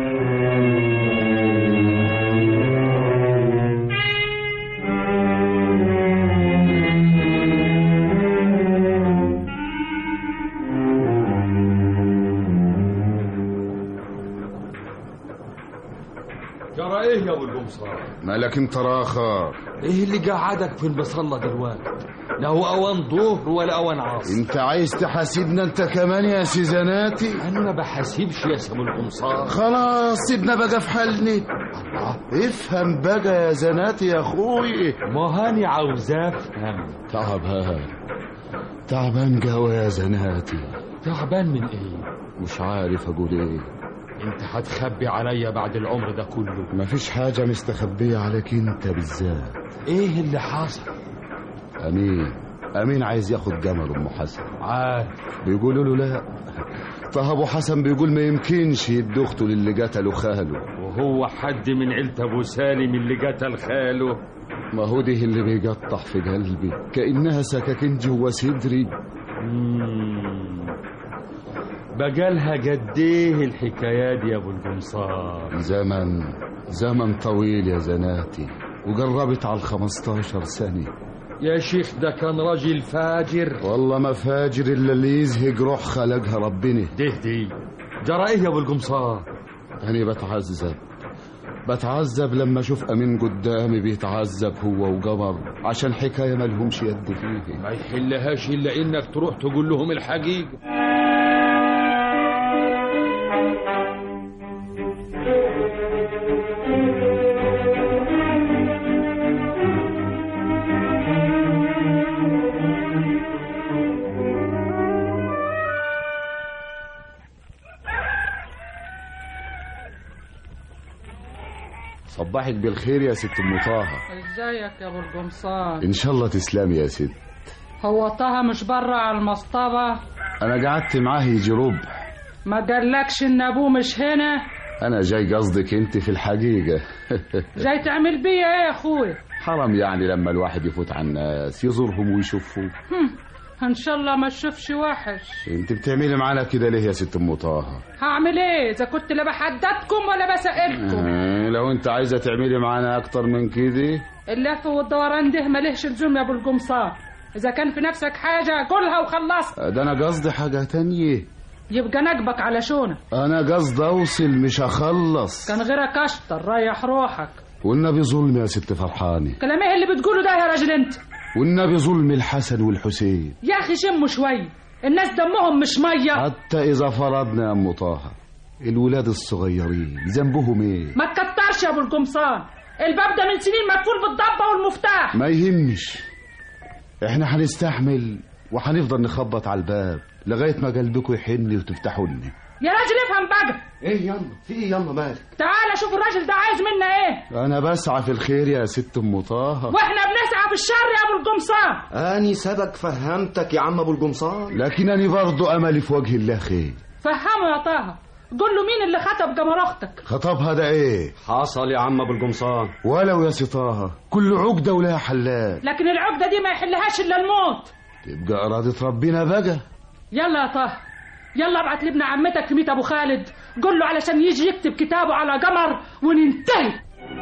جرى ايه يا ابو القمصان مالك انت راخر ايه اللي قعدك في المصلى دلوقتي لا هو اوان ظهر ولا اوان عصر انت عايز تحاسبنا انت كمان يا سيزاناتي انا ما بحاسبش يا ابو القمصان خلاص سيبنا بقى في حالنا افهم بقى يا زناتي يا اخوي ما هاني عاوز افهم تعبان تعبان قوي يا زناتي تعبان من ايه مش عارف اقول ايه انت هتخبي عليا بعد العمر ده كله مفيش حاجة مستخبية عليك انت بالذات ايه اللي حصل امين امين عايز ياخد جمل ام حسن عارف بيقولوا له لا طه ابو حسن بيقول ما يمكنش يدي اخته للي قتله خاله وهو حد من عيلة ابو سالم اللي قتل خاله ما هو ده اللي بيقطع في قلبي كانها سكاكين جوا صدري مم. بقالها قد ايه الحكايات دي يا ابو القمصان زمن زمن طويل يا زناتي وقربت على الخمستاشر سنة يا شيخ ده كان راجل فاجر والله ما فاجر إلا اللي يزهق روح خلقها ربنا ده دي جرى ايه يا ابو القمصان أنا بتعذب بتعذب لما أشوف أمين قدامي بيتعذب هو وقمر عشان حكاية ملهمش يد فيه ما يحلهاش الا انك تروح تقول لهم الحقيقه صباحك بالخير يا ست ام طه ازيك يا ابو القمصان ان شاء الله تسلمي يا ست هو طه مش بره على المصطبة انا قعدت معاه يجي ربع ما قالكش ان ابوه مش هنا انا جاي قصدك انت في الحقيقه جاي تعمل بيا ايه يا اخويا حرام يعني لما الواحد يفوت على الناس يزورهم ويشوفهم هم، ان شاء الله ما تشوفش وحش انت بتعملي معانا كده ليه يا ست ام طه هعمل ايه اذا كنت لا بحددكم ولا بسألكم آه، لو انت عايزه تعملي معانا اكتر من كده اللف والدوران ده ملهش لزوم يا ابو القمصان اذا كان في نفسك حاجة قولها وخلصت ده انا قصدي حاجه تانية يبقى نجبك على شونه انا قصدي اوصل مش اخلص كان غيرك اشطر ريح روحك والنبي ظلم يا ست فرحاني كلام ايه اللي بتقوله ده يا راجل انت والنبي ظلم الحسن والحسين يا اخي شموا شوي الناس دمهم مش ميه حتى اذا فرضنا يا ام طه الولاد الصغيرين ذنبهم ايه ما تكترش يا ابو القمصان الباب ده من سنين مقفول بالضبه والمفتاح ما يهمش احنا هنستحمل وهنفضل نخبط على الباب لغايه ما قلبكم يحن وتفتحوا لنا يا راجل افهم بقى ايه يلا في ايه يلا مالك تعالى شوف الراجل ده عايز منا ايه انا بسعى في الخير يا ست ام طه واحنا بنسعى في الشر يا ابو القمصان اني سبق فهمتك يا عم ابو القمصان لكن انا برضو املي في وجه الله خير فهمه يا طه قول له مين اللي خطب جمر اختك خطبها ده ايه حصل يا عم ابو القمصان ولو يا ستاها كل عقده ولها حلال لكن العقده دي ما يحلهاش الا الموت تبقى اراده ربنا بقى يلا يا طه يلا ابعت لابن عمتك في ميت ابو خالد قول له علشان يجي يكتب كتابه على قمر وننتهي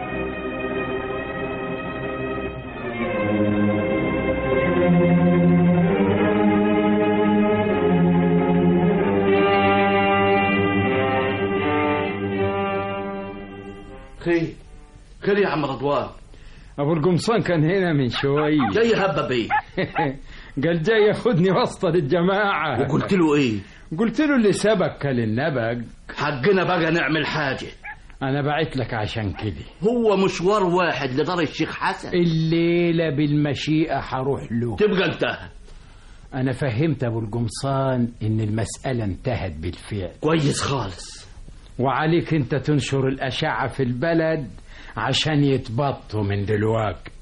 خير خير يا عم رضوان ابو القمصان كان هنا من شويه جاي هبب ايه قال جاي ياخدني وسط الجماعه وقلت له ايه قلت له اللي سبك كل النبق حقنا بقى نعمل حاجه انا بعت لك عشان كده هو مشوار واحد لدار الشيخ حسن الليله بالمشيئه هروح له تبقى انتهى انا فهمت ابو القمصان ان المساله انتهت بالفعل كويس خالص وعليك انت تنشر الاشعه في البلد عشان يتبطوا من دلوقتي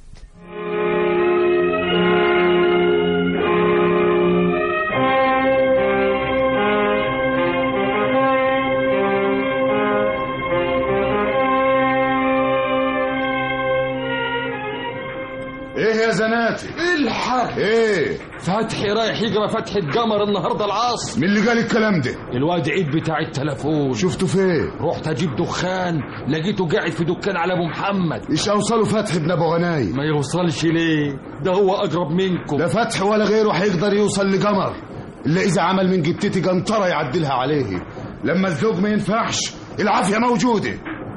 ايه يا زناتي الحق ايه فتحي رايح يقرا فتحة قمر النهارده العصر مين اللي قال الكلام ده الواد عيد بتاع التلفون شفته فين رحت اجيب دخان لقيته قاعد في دكان على ابو محمد ايش اوصله فتحي ابن ابو غنايم ما يوصلش ليه ده هو اقرب منكم لا فتحي ولا غيره هيقدر يوصل لقمر الا اذا عمل من جبتتي قنطره يعدلها عليه لما الذوق ما ينفعش العافيه موجوده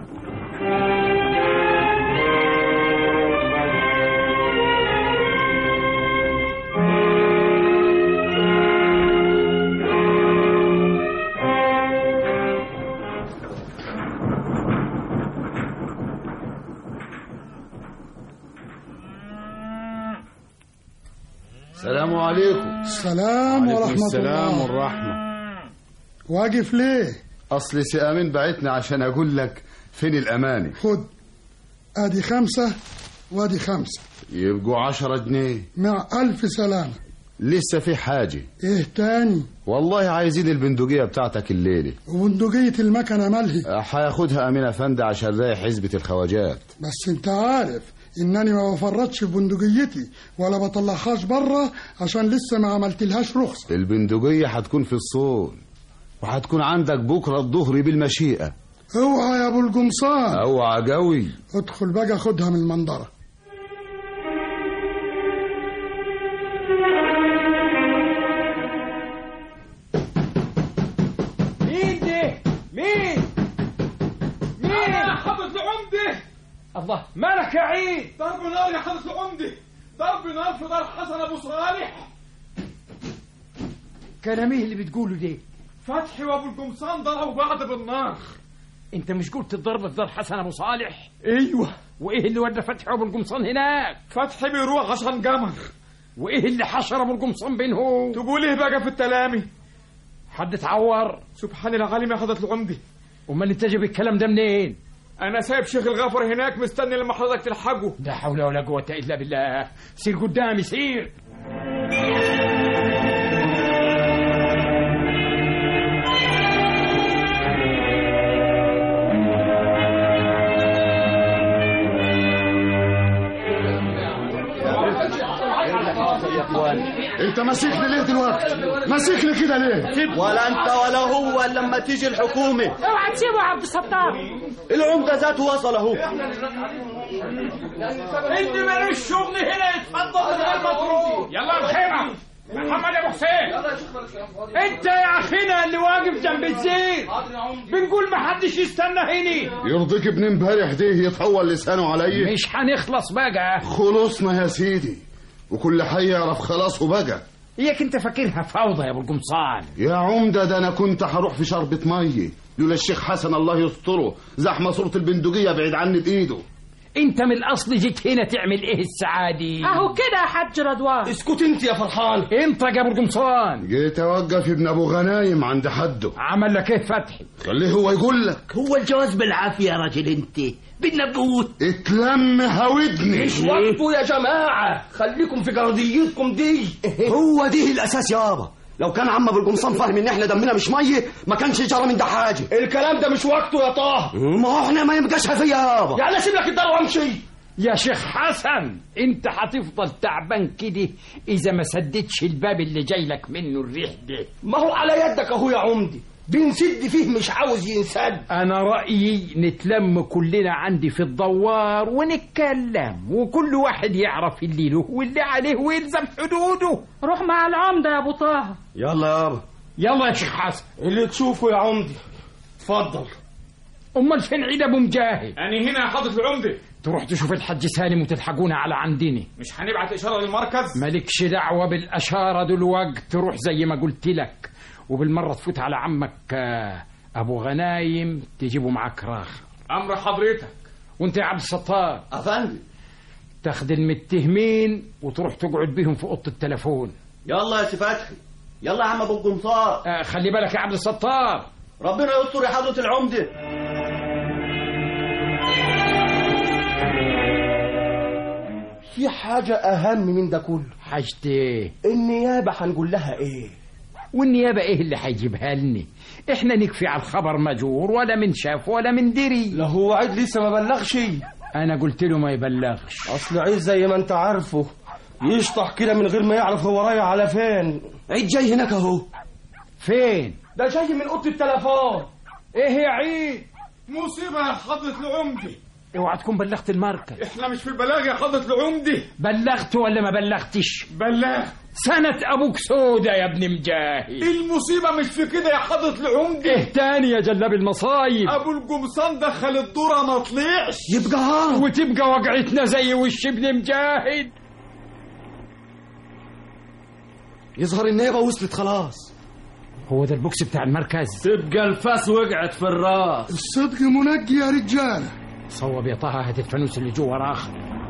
السلام عليكم السلام وعليكم ورحمة السلام الله والرحمة واقف ليه أصل سي أمين بعتني عشان أقول لك فين الأماني خد ادي خمسة وادي خمسة يبقوا عشرة جنيه مع ألف سلامة لسه في حاجة ايه تاني والله عايزين البندقية بتاعتك الليلة وبندقية المكنة مالهي هياخدها أمين أفندي عشان رايح حزبة الخواجات بس انت عارف انني ما بفرطش في بندقيتي ولا بطلعهاش بره عشان لسه ما عملتلهاش رخصة البندقية هتكون في الصون وهتكون عندك بكرة الظهر بالمشيئة اوعى يا ابو القمصان اوعى قوي ادخل بقى خدها من المنظرة مين ده مين مين انا حضرة العمدة الله مالك يا عيد ضرب نار يا حضرة العمدة ضرب نار في دار حسن ابو صالح كلام ايه اللي بتقوله ده فتحي وابو القمصان ضربوا بعض بالنار انت مش قلت الضرب في دار حسن ابو صالح ايوه وايه اللي ودى فتحي وابو القمصان هناك فتحي بيروح عشان قمر وايه اللي حشر ابو القمصان بينهم تقول ايه بقى في التلامي حد اتعور سبحان العالم يا حضرة العمدة امال انت جايب الكلام ده منين انا سايب شيخ الغفر هناك مستني لما حضرتك تلحقه لا حول ولا قوة الا بالله سير قدامي سير انت ماسكني ليه دلوقتي ماسكني كده ليه ولا انت ولا هو لما تيجي الحكومة اوعى تسيبه يا عبد الستار العمدة ذاته وصل اهو انت مالوش شغل هنا يتفضل غير مطلوب يلا الخيمة محمد ابو حسين انت يا اخينا اللي واقف جنب الزير بنقول ما حدش يستنى هني يرضيك ابن امبارح ده يطول لسانه عليا مش هنخلص بقى خلصنا يا سيدي وكل حي يعرف خلاص وبقى اياك انت فاكرها فوضى يا ابو القمصان يا عمدة ده انا كنت هروح في شربة مية لولا الشيخ حسن الله يستره زحمة صورة البندقية بعيد عني بإيده انت من الاصل جيت هنا تعمل ايه السعادي اهو كده يا حاج رضوان اسكت انت يا فرحان انت يا ابو القمصان جيت اوقف ابن ابو غنايم عند حده عمل لك ايه فتحي خليه هو يقول لك هو الجواز بالعافية يا راجل انت بدنا بقوت اتلم هودني مش وقته يا جماعة خليكم في قضيتكم دي هو دي الاساس يابا لو كان عم ابو القمصان فاهم ان احنا دمنا مش ميه ما كانش جرى من ده حاجه الكلام ده مش وقته يا طه ما هو احنا ما يبقاش فيا يابا يعني اسيب لك الدار وامشي يا شيخ حسن انت هتفضل تعبان كده اذا ما سددش الباب اللي جاي لك منه الريح ده ما هو على يدك اهو يا عمدي بنسد فيه مش عاوز ينسد انا رايي نتلم كلنا عندي في الدوار ونتكلم وكل واحد يعرف اللي له واللي عليه ويلزم حدوده روح مع العمدة يا ابو طه يلا يابا يلا يا شيخ حسن اللي تشوفه يا عمدي اتفضل امال فين عيد ابو مجاهد أنا هنا يا حضرة العمدة تروح تشوف الحاج سالم وتلحقونا على عندنا مش هنبعت إشارة للمركز مالكش دعوة بالأشارة دلوقت تروح زي ما قلت لك وبالمرة تفوت على عمك آه، أبو غنايم تجيبه معاك راخ أمر حضرتك وانت يا عبد الستار افندم تاخد المتهمين وتروح تقعد بيهم في أوضة التلفون يلا يا سي فتحي يلا يا عم ابو القمصان آه خلي بالك يا عبد الستار ربنا يستر يا حضرة العمدة في حاجة أهم من ده كله حاجة ايه النيابة هنقول لها إيه والنيابة ايه اللي هيجيبها لنا احنا نكفي على الخبر مجور ولا من شاف ولا من دري لا هو عيد لسه ما بلغش انا قلت له ما يبلغش أصل عيد زي ما أنت عارفه يشطح كده من غير ما يعرف هو رايح على فين عيد جاي هناك اهو فين ده جاي من اوضه التليفون ايه يا عيد مصيبة يا حضرة العمدة اوعى تكون بلغت المركز احنا مش في بلاغ يا حضرة العمدة بلغت ولا ما بلغتش بلاغ سنة ابوك سودة يا ابن مجاهد المصيبة مش في كده يا حضرة العمدة ايه تاني يا جلاب المصايب ابو القمصان دخل الدورة ما طلعش يبقى ها وتبقى وقعتنا زي وش ابن مجاهد يظهر النيابة وصلت خلاص هو ده البوكس بتاع المركز تبقى الفاس وقعت في الراس الصدق منجي يا رجالة صوب يا طه هات الفانوس اللي جوه راخ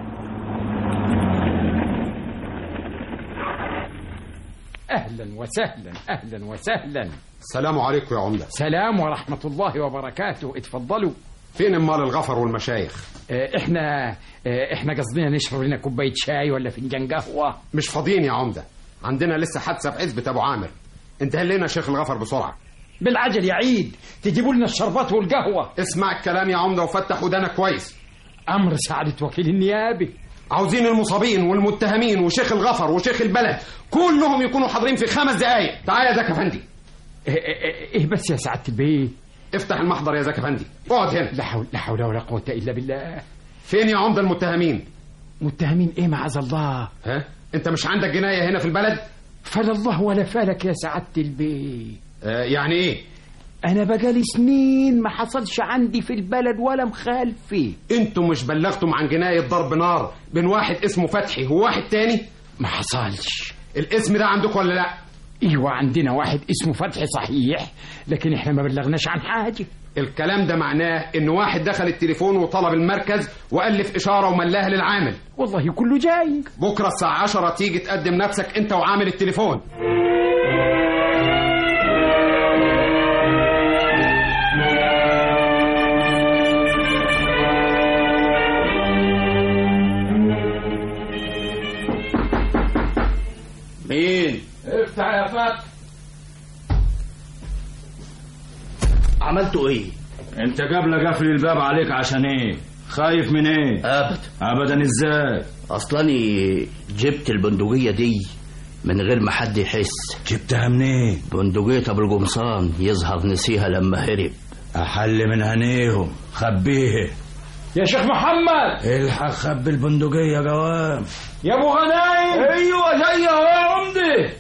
اهلا وسهلا اهلا وسهلا السلام عليكم يا عمدة سلام ورحمة الله وبركاته اتفضلوا فين امال الغفر والمشايخ اه، احنا اه، احنا قصدنا نشرب لنا كوباية شاي ولا فنجان قهوة مش فاضيين يا عمدة عندنا لسه حادثة في عزبة ابو عامر انتهى لنا شيخ الغفر بسرعة بالعجل يا عيد تجيبوا لنا الشربات والقهوة اسمع الكلام يا عمدة وفتح ودانك كويس امر سعادة وكيل النيابة عاوزين المصابين والمتهمين وشيخ الغفر وشيخ البلد كلهم يكونوا حاضرين في خمس دقايق تعال يا زكي افندي ايه, ايه, ايه بس يا سعادة البيه افتح المحضر يا زكي افندي اقعد هنا لا حول لا حول ولا قوة الا بالله فين يا عمدة المتهمين متهمين ايه معاذ الله ها انت مش عندك جناية هنا في البلد فلا الله ولا فالك يا سعادة البيه آه يعني ايه انا بقالي سنين ما حصلش عندي في البلد ولا مخالفي انتوا مش بلغتم عن جناية ضرب نار بين واحد اسمه فتحي وواحد تاني ما حصلش الاسم ده عندكم ولا لا ايوه عندنا واحد اسمه فتحي صحيح لكن احنا ما بلغناش عن حاجه الكلام ده معناه ان واحد دخل التليفون وطلب المركز والف اشاره وملاها للعامل والله كله جاي بكره الساعه 10 تيجي تقدم نفسك انت وعامل التليفون مين افتح يا فتح عملتوا ايه انت قبل قفل الباب عليك عشان ايه خايف من ايه ابدا ابدا ازاي اصلاني جبت البندقيه دي من غير ما حد يحس جبتها منين بندقيه ابو القمصان يظهر نسيها لما هرب احل من هنيهم خبيه يا شيخ محمد الحق خبي البندقيه قوام يا ابو غنايم ايوه جاي اهو يا عمدي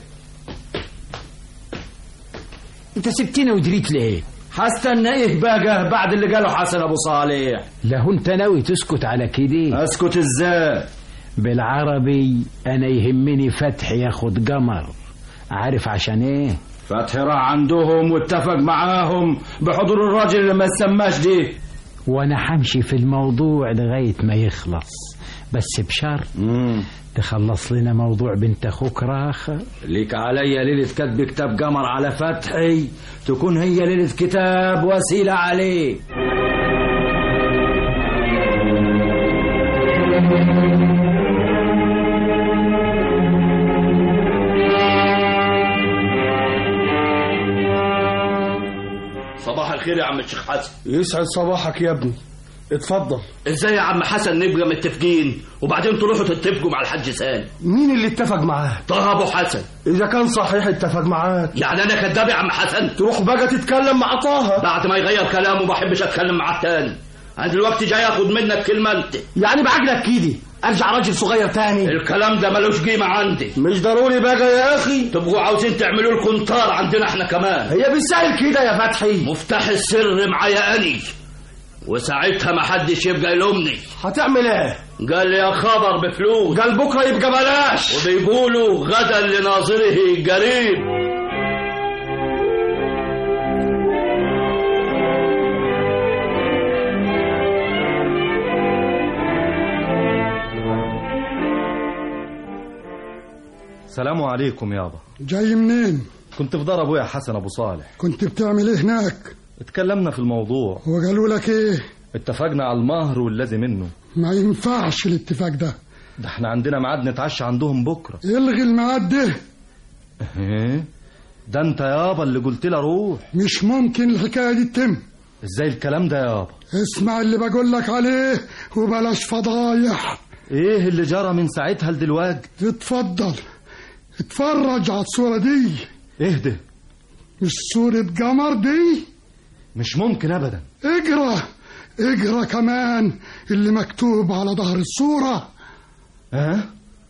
انت سبتنا وجريت ليه هستنى ايه بقى بعد اللي قاله حسن ابو صالح له انت ناوي تسكت على كده اسكت ازاي بالعربي انا يهمني فتح ياخد قمر عارف عشان ايه فتحي راح عندهم واتفق معاهم بحضور الراجل اللي ما سماش دي وانا حمشي في الموضوع لغايه ما يخلص بس بشرط تخلص لنا موضوع بنت اخوك راخر ليك عليا ليلة كتب كتاب قمر على فتحي تكون هي ليلة كتاب وسيلة عليه صباح الخير يا عم الشيخ حسن يسعد صباحك يا ابني اتفضل ازاي يا عم حسن نبقى متفقين وبعدين تروحوا تتفقوا مع الحاج سالم مين اللي اتفق معاه طه ابو حسن اذا كان صحيح اتفق معاك يعني انا كذاب يا عم حسن تروح بقى تتكلم مع طه بعد ما يغير كلامه ما احبش اتكلم معاه تاني انا دلوقتي جاي اخد منك كلمه انت يعني بعقلك كده ارجع راجل صغير تاني الكلام ده ملوش قيمه عندي مش ضروري بقى يا اخي تبقوا عاوزين تعملوا لكم طار عندنا احنا كمان هي بالسهل كده يا فتحي مفتاح السر معايا اني وساعتها ما حدش يبقى يلومني هتعمل ايه قال لي يا خبر بفلوس قال بكره يبقى بلاش وبيقولوا غدا لناظره قريب سلام عليكم يابا جاي منين كنت في دار ابويا حسن ابو صالح كنت بتعمل ايه هناك اتكلمنا في الموضوع وقالوا لك ايه اتفقنا على المهر والذي منه ما ينفعش الاتفاق ده ده احنا عندنا ميعاد نتعشى عندهم بكره الغي الميعاد ده ايه ده انت يابا اللي قلت لي اروح مش ممكن الحكايه دي تتم ازاي الكلام ده يابا اسمع اللي بقول لك عليه وبلاش فضايح ايه اللي جرى من ساعتها لدلوقتي اتفضل اتفرج على الصورة دي اهدى مش صورة قمر دي مش ممكن ابدا اقرا اقرا كمان اللي مكتوب على ظهر الصورة ها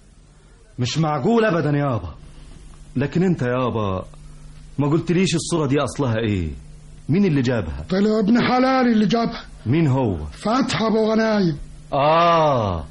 مش معقول ابدا يابا لكن انت يابا ما قلتليش الصورة دي اصلها ايه مين اللي جابها طلع ابن حلال اللي جابها مين هو فتحي ابو غنايم اه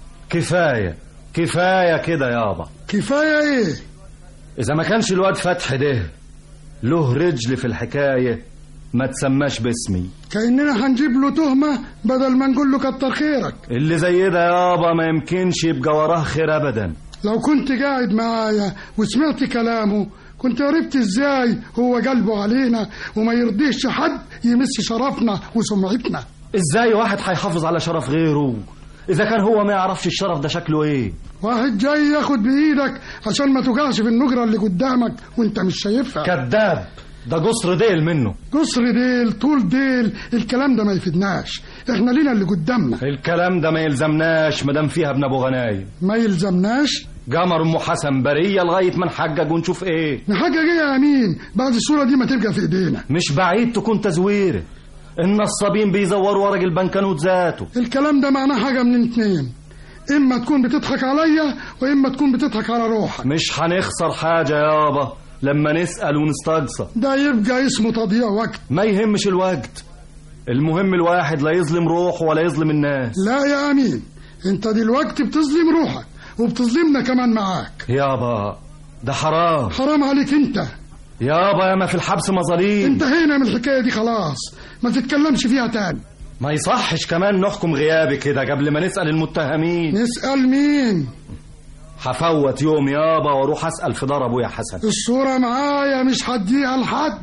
كفاية كفاية كده يابا كفاية ايه اذا ما كانش الواد فتحي ده له رجل في الحكاية ما تسماش باسمي كأننا هنجيب له تهمة بدل ما نقول له كتر خيرك اللي زي ده يابا ما يمكنش يبقى وراه خير ابدا لو كنت قاعد معايا وسمعت كلامه كنت عرفت ازاي هو قلبه علينا وما يرضيش حد يمس شرفنا وسمعتنا ازاي واحد هيحافظ على شرف غيره اذا كان هو ما يعرفش الشرف ده شكله ايه واحد جاي ياخد بايدك عشان ما تقعش في النجرة اللي قدامك وانت مش شايفها كذاب ده قصر ديل منه قصر ديل طول ديل الكلام ده ما يفيدناش احنا لينا اللي قدامنا الكلام ده ما يلزمناش مدام فيها ابن ابو غنايم ما يلزمناش قمر ام حسن بريه لغايه ما نحقق ونشوف ايه نحقق ايه يا امين بعد الصوره دي ما تبقى في ايدينا مش بعيد تكون تزويره النصابين بيزوروا ورق البنكنوت ذاته الكلام ده معناه حاجه من اتنين اما تكون بتضحك عليا واما تكون بتضحك على روحك مش هنخسر حاجه يابا لما نسال ونستقصى ده يبقى اسمه تضييع وقت ما يهمش الوقت المهم الواحد لا يظلم روحه ولا يظلم الناس لا يا امين انت دلوقتي بتظلم روحك وبتظلمنا كمان معاك يابا ده حرام حرام عليك انت يابا يا ما في الحبس مظاليم انتهينا من الحكايه دي خلاص ما تتكلمش فيها تاني ما يصحش كمان نحكم غيابي كده قبل ما نسأل المتهمين نسأل مين هفوت يوم يابا واروح اسأل في دار ابويا حسن الصورة معايا مش هديها لحد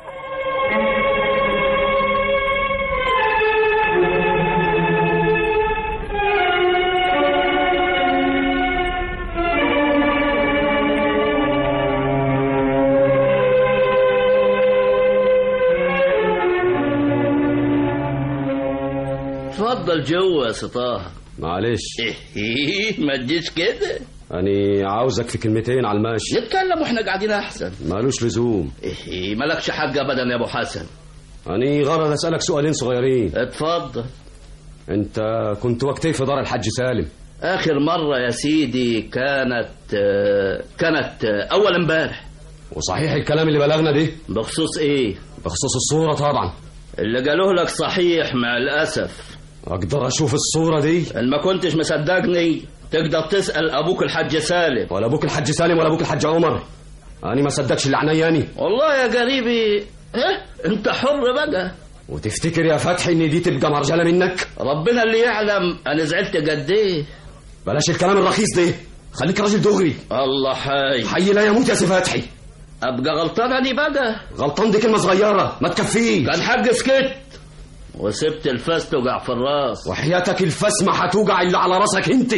اتفضل جوه يا سطاها معلش ايه ما تجيش كده أنا عاوزك في كلمتين على الماشي نتكلم واحنا قاعدين احسن مالوش لزوم ايه مالكش حق ابدا يا ابو حسن أنا غرض أسألك سؤالين صغيرين اتفضل أنت كنت وقتي في دار الحاج سالم اخر مرة يا سيدي كانت آه، كانت آه، اول امبارح وصحيح الكلام اللي بلغنا ده بخصوص ايه بخصوص الصورة طبعا اللي قالوه لك صحيح مع الاسف أقدر أشوف الصورة دي ان ما كنتش مصدقني تقدر تسأل ابوك الحاج سالم ولا أبوك الحاج سالم ولا أبوك الحاج عمر أنا ما صدقش اللي عنياني والله يا قريبي اه انت حر بقى وتفتكر يا فتحي إن دي تبقى مرجلة منك ربنا اللي يعلم انا زعلت قد ايه بلاش الكلام الرخيص ده خليك راجل دغري الله حي حي لا يموت يا سي فتحي ابقى غلطان اني بقى غلطان دي كلمة صغيرة ما تكفيش كان حق سكت وسبت الفاس تقع في الراس وحياتك الفاس ما هتوجع إلا على راسك أنت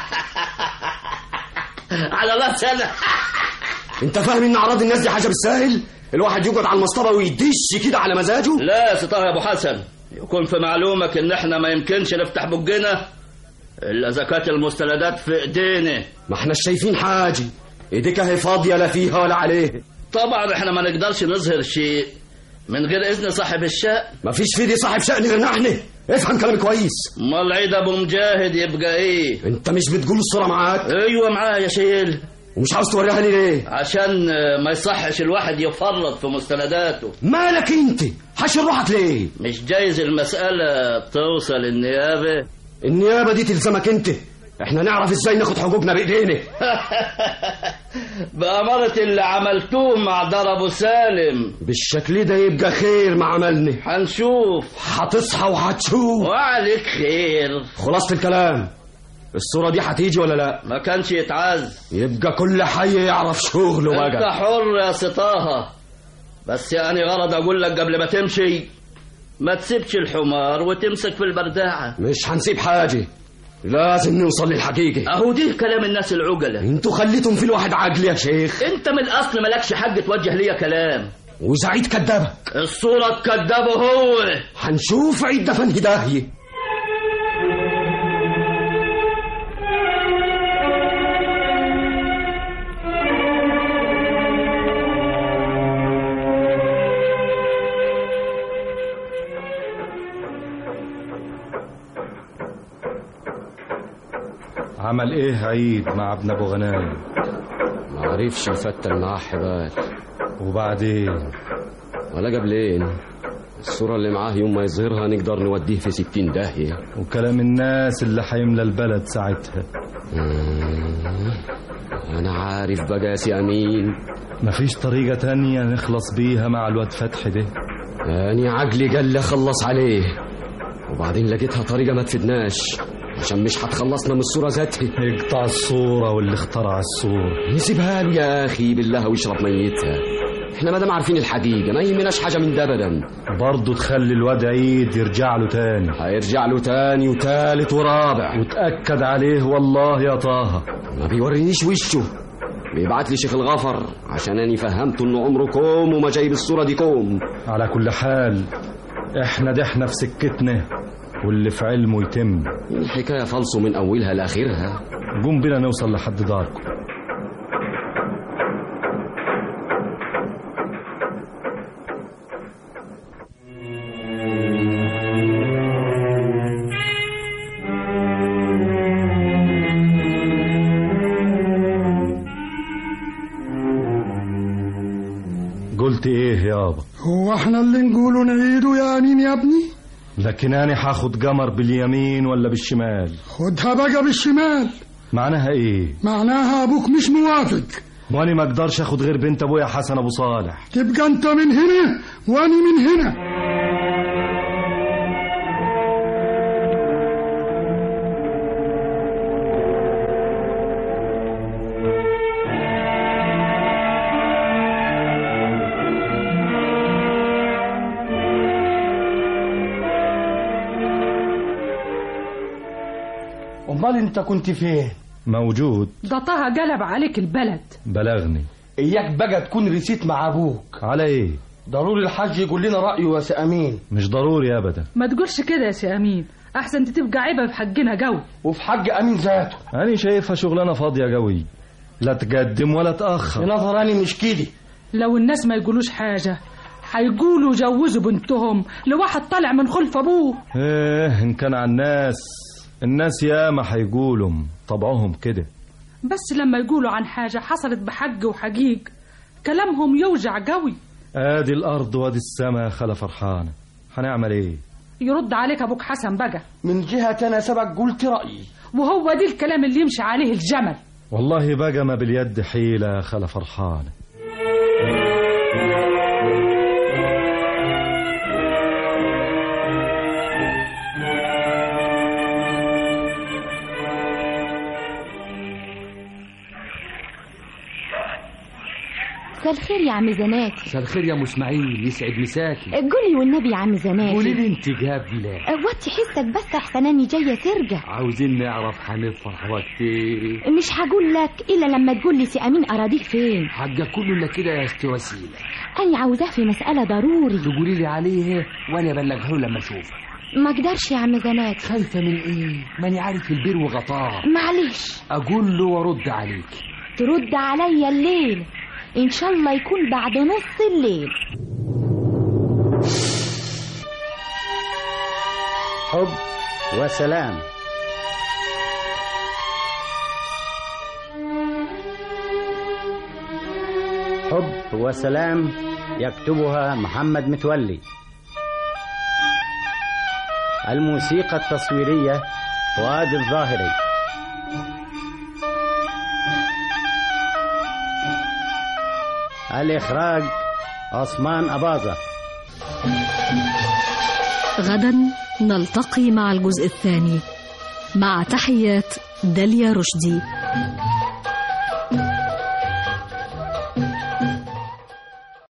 على راس انا أنت فاهم إن أعراض الناس دي حاجة بالساهل الواحد يقعد على المصطبة ويدش كده على مزاجه لا يا ستار يا ابو حسن يكون في معلومك ان احنا ما يمكنش نفتح بقنا الا زكاة المستندات في ايدينا ما احنا شايفين حاجة ايديك اهي فاضية لا فيها ولا عليه طبعا احنا ما نقدرش نظهر شيء من غير اذن صاحب الشأن مفيش في دي صاحب شأن غيرنا احنا افهم كلامي كويس امال عيد ابو مجاهد يبقى ايه انت مش بتقول الصورة معاك ايوه معايا يا شيل ومش عاوز توريها لي ليه عشان آه، ما يصحش الواحد يفرط في مستنداته مالك انت حشر روحك ليه مش جايز المسألة توصل النيابة النيابة دي تلزمك انت احنا نعرف ازاي ناخد حقوقنا بايدينا بأمارة اللي عملتوه مع دار ابو سالم بالشكل ده يبقى خير ما عملني هنشوف هتصحى وهتشوف وعليك خير خلاصة الكلام الصورة دي هتيجي ولا لا ما كانش يتعز يبقى كل حي يعرف شغله انت بقى حر يا سطاها بس يعني غرض اقول لك قبل ما تمشي ما تسيبش الحمار وتمسك في البرداعة مش هنسيب حاجة لازم نوصل للحقيقة اهو دي كلام الناس العجلة انتوا خليتم في الواحد عقل يا شيخ انت من الاصل مالكش حق توجه ليا كلام وزعيد كدابك الصورة كدابه هو هنشوف عيد دفن هداهية عمل ايه عيد مع ابن ابو غنايم ما عرفش يفتل معاه حبال وبعدين ولا قبلين الصورة اللي معاه يوم ما يظهرها نقدر نوديه في ستين داهية وكلام الناس اللي حيملى البلد ساعتها أنا عارف بقى يا سي أمين مفيش طريقة تانية نخلص بيها مع الواد فتحي ده يعني عقلي قال لي أخلص عليه وبعدين لقيتها طريقة ما تفيدناش عشان مش هتخلصنا من الصورة ذاتها اقطع الصورة واللي اخترع الصورة نسيبها له يا أخي بالله ويشرب ميتها احنا ما دام عارفين الحقيقة ما يهمناش حاجة من ده أبدا برضه تخلي الواد عيد يرجع له تاني هيرجع له تاني وتالت ورابع وتأكد عليه والله يا طه ما بيورينيش وشه بيبعت لي شيخ الغفر عشان اني فهمته انه عمره كوم وما جايب الصورة دي كوم على كل حال احنا دحنا في سكتنا واللي في علمه يتم الحكاية فالصو من أولها لآخرها قوم بينا نوصل لحد داركم قلت ايه يابا هو احنا اللي نقوله نعيده يا امين يا ابني لكن انا هاخد قمر باليمين ولا بالشمال خدها بقى بالشمال معناها ايه معناها ابوك مش موافق وانا ما اقدرش اخد غير بنت ابويا حسن ابو صالح تبقى انت من هنا واني من هنا امال انت كنت فين موجود ده طه قلب عليك البلد بلغني اياك بقى تكون رسيت مع ابوك على ايه ضروري الحاج يقول لنا رايه يا سي امين مش ضروري ابدا ما تقولش كده يا سي امين احسن تبقى عيبه في حقنا جو وفي حق امين ذاته انا شايفها شغلانه فاضيه قوي لا تقدم ولا تاخر نظراني مش كده لو الناس ما يقولوش حاجه هيقولوا جوزوا بنتهم لواحد طالع من خلف ابوه ايه ان كان على الناس الناس ياما هيقولوا طبعهم كده بس لما يقولوا عن حاجه حصلت بحق وحقيق كلامهم يوجع قوي ادي الارض وادي السما خلا فرحانه هنعمل ايه يرد عليك ابوك حسن بقى من جهة انا سبق قلت رايي وهو دي الكلام اللي يمشي عليه الجمل والله بقى ما باليد حيله خلا فرحانه مساء الخير يا عم زناتي مساء الخير يا ام اسماعيل يسعد مساكي قولي والنبي يا عم زناتي قولي لي انت قابله وطي حسك بس احسناني جايه ترجع عاوزين نعرف هنفرح وقت ايه مش هقول لك الا لما تقول لي سي امين اراضيك فين حاجه كله الا كده يا ست وسيله انا عاوزاه في مساله ضروري تقولي لي عليه وانا ابلغه له لما اشوفه ما اقدرش يا عم زناتي خايفه من ايه ماني عارف البير وغطاه معلش اقول له وارد عليك ترد عليا الليل ان شاء الله يكون بعد نص الليل حب وسلام حب وسلام يكتبها محمد متولي الموسيقى التصويرية فؤاد الظاهري الإخراج عثمان أباظة غدا نلتقي مع الجزء الثاني مع تحيات داليا رشدي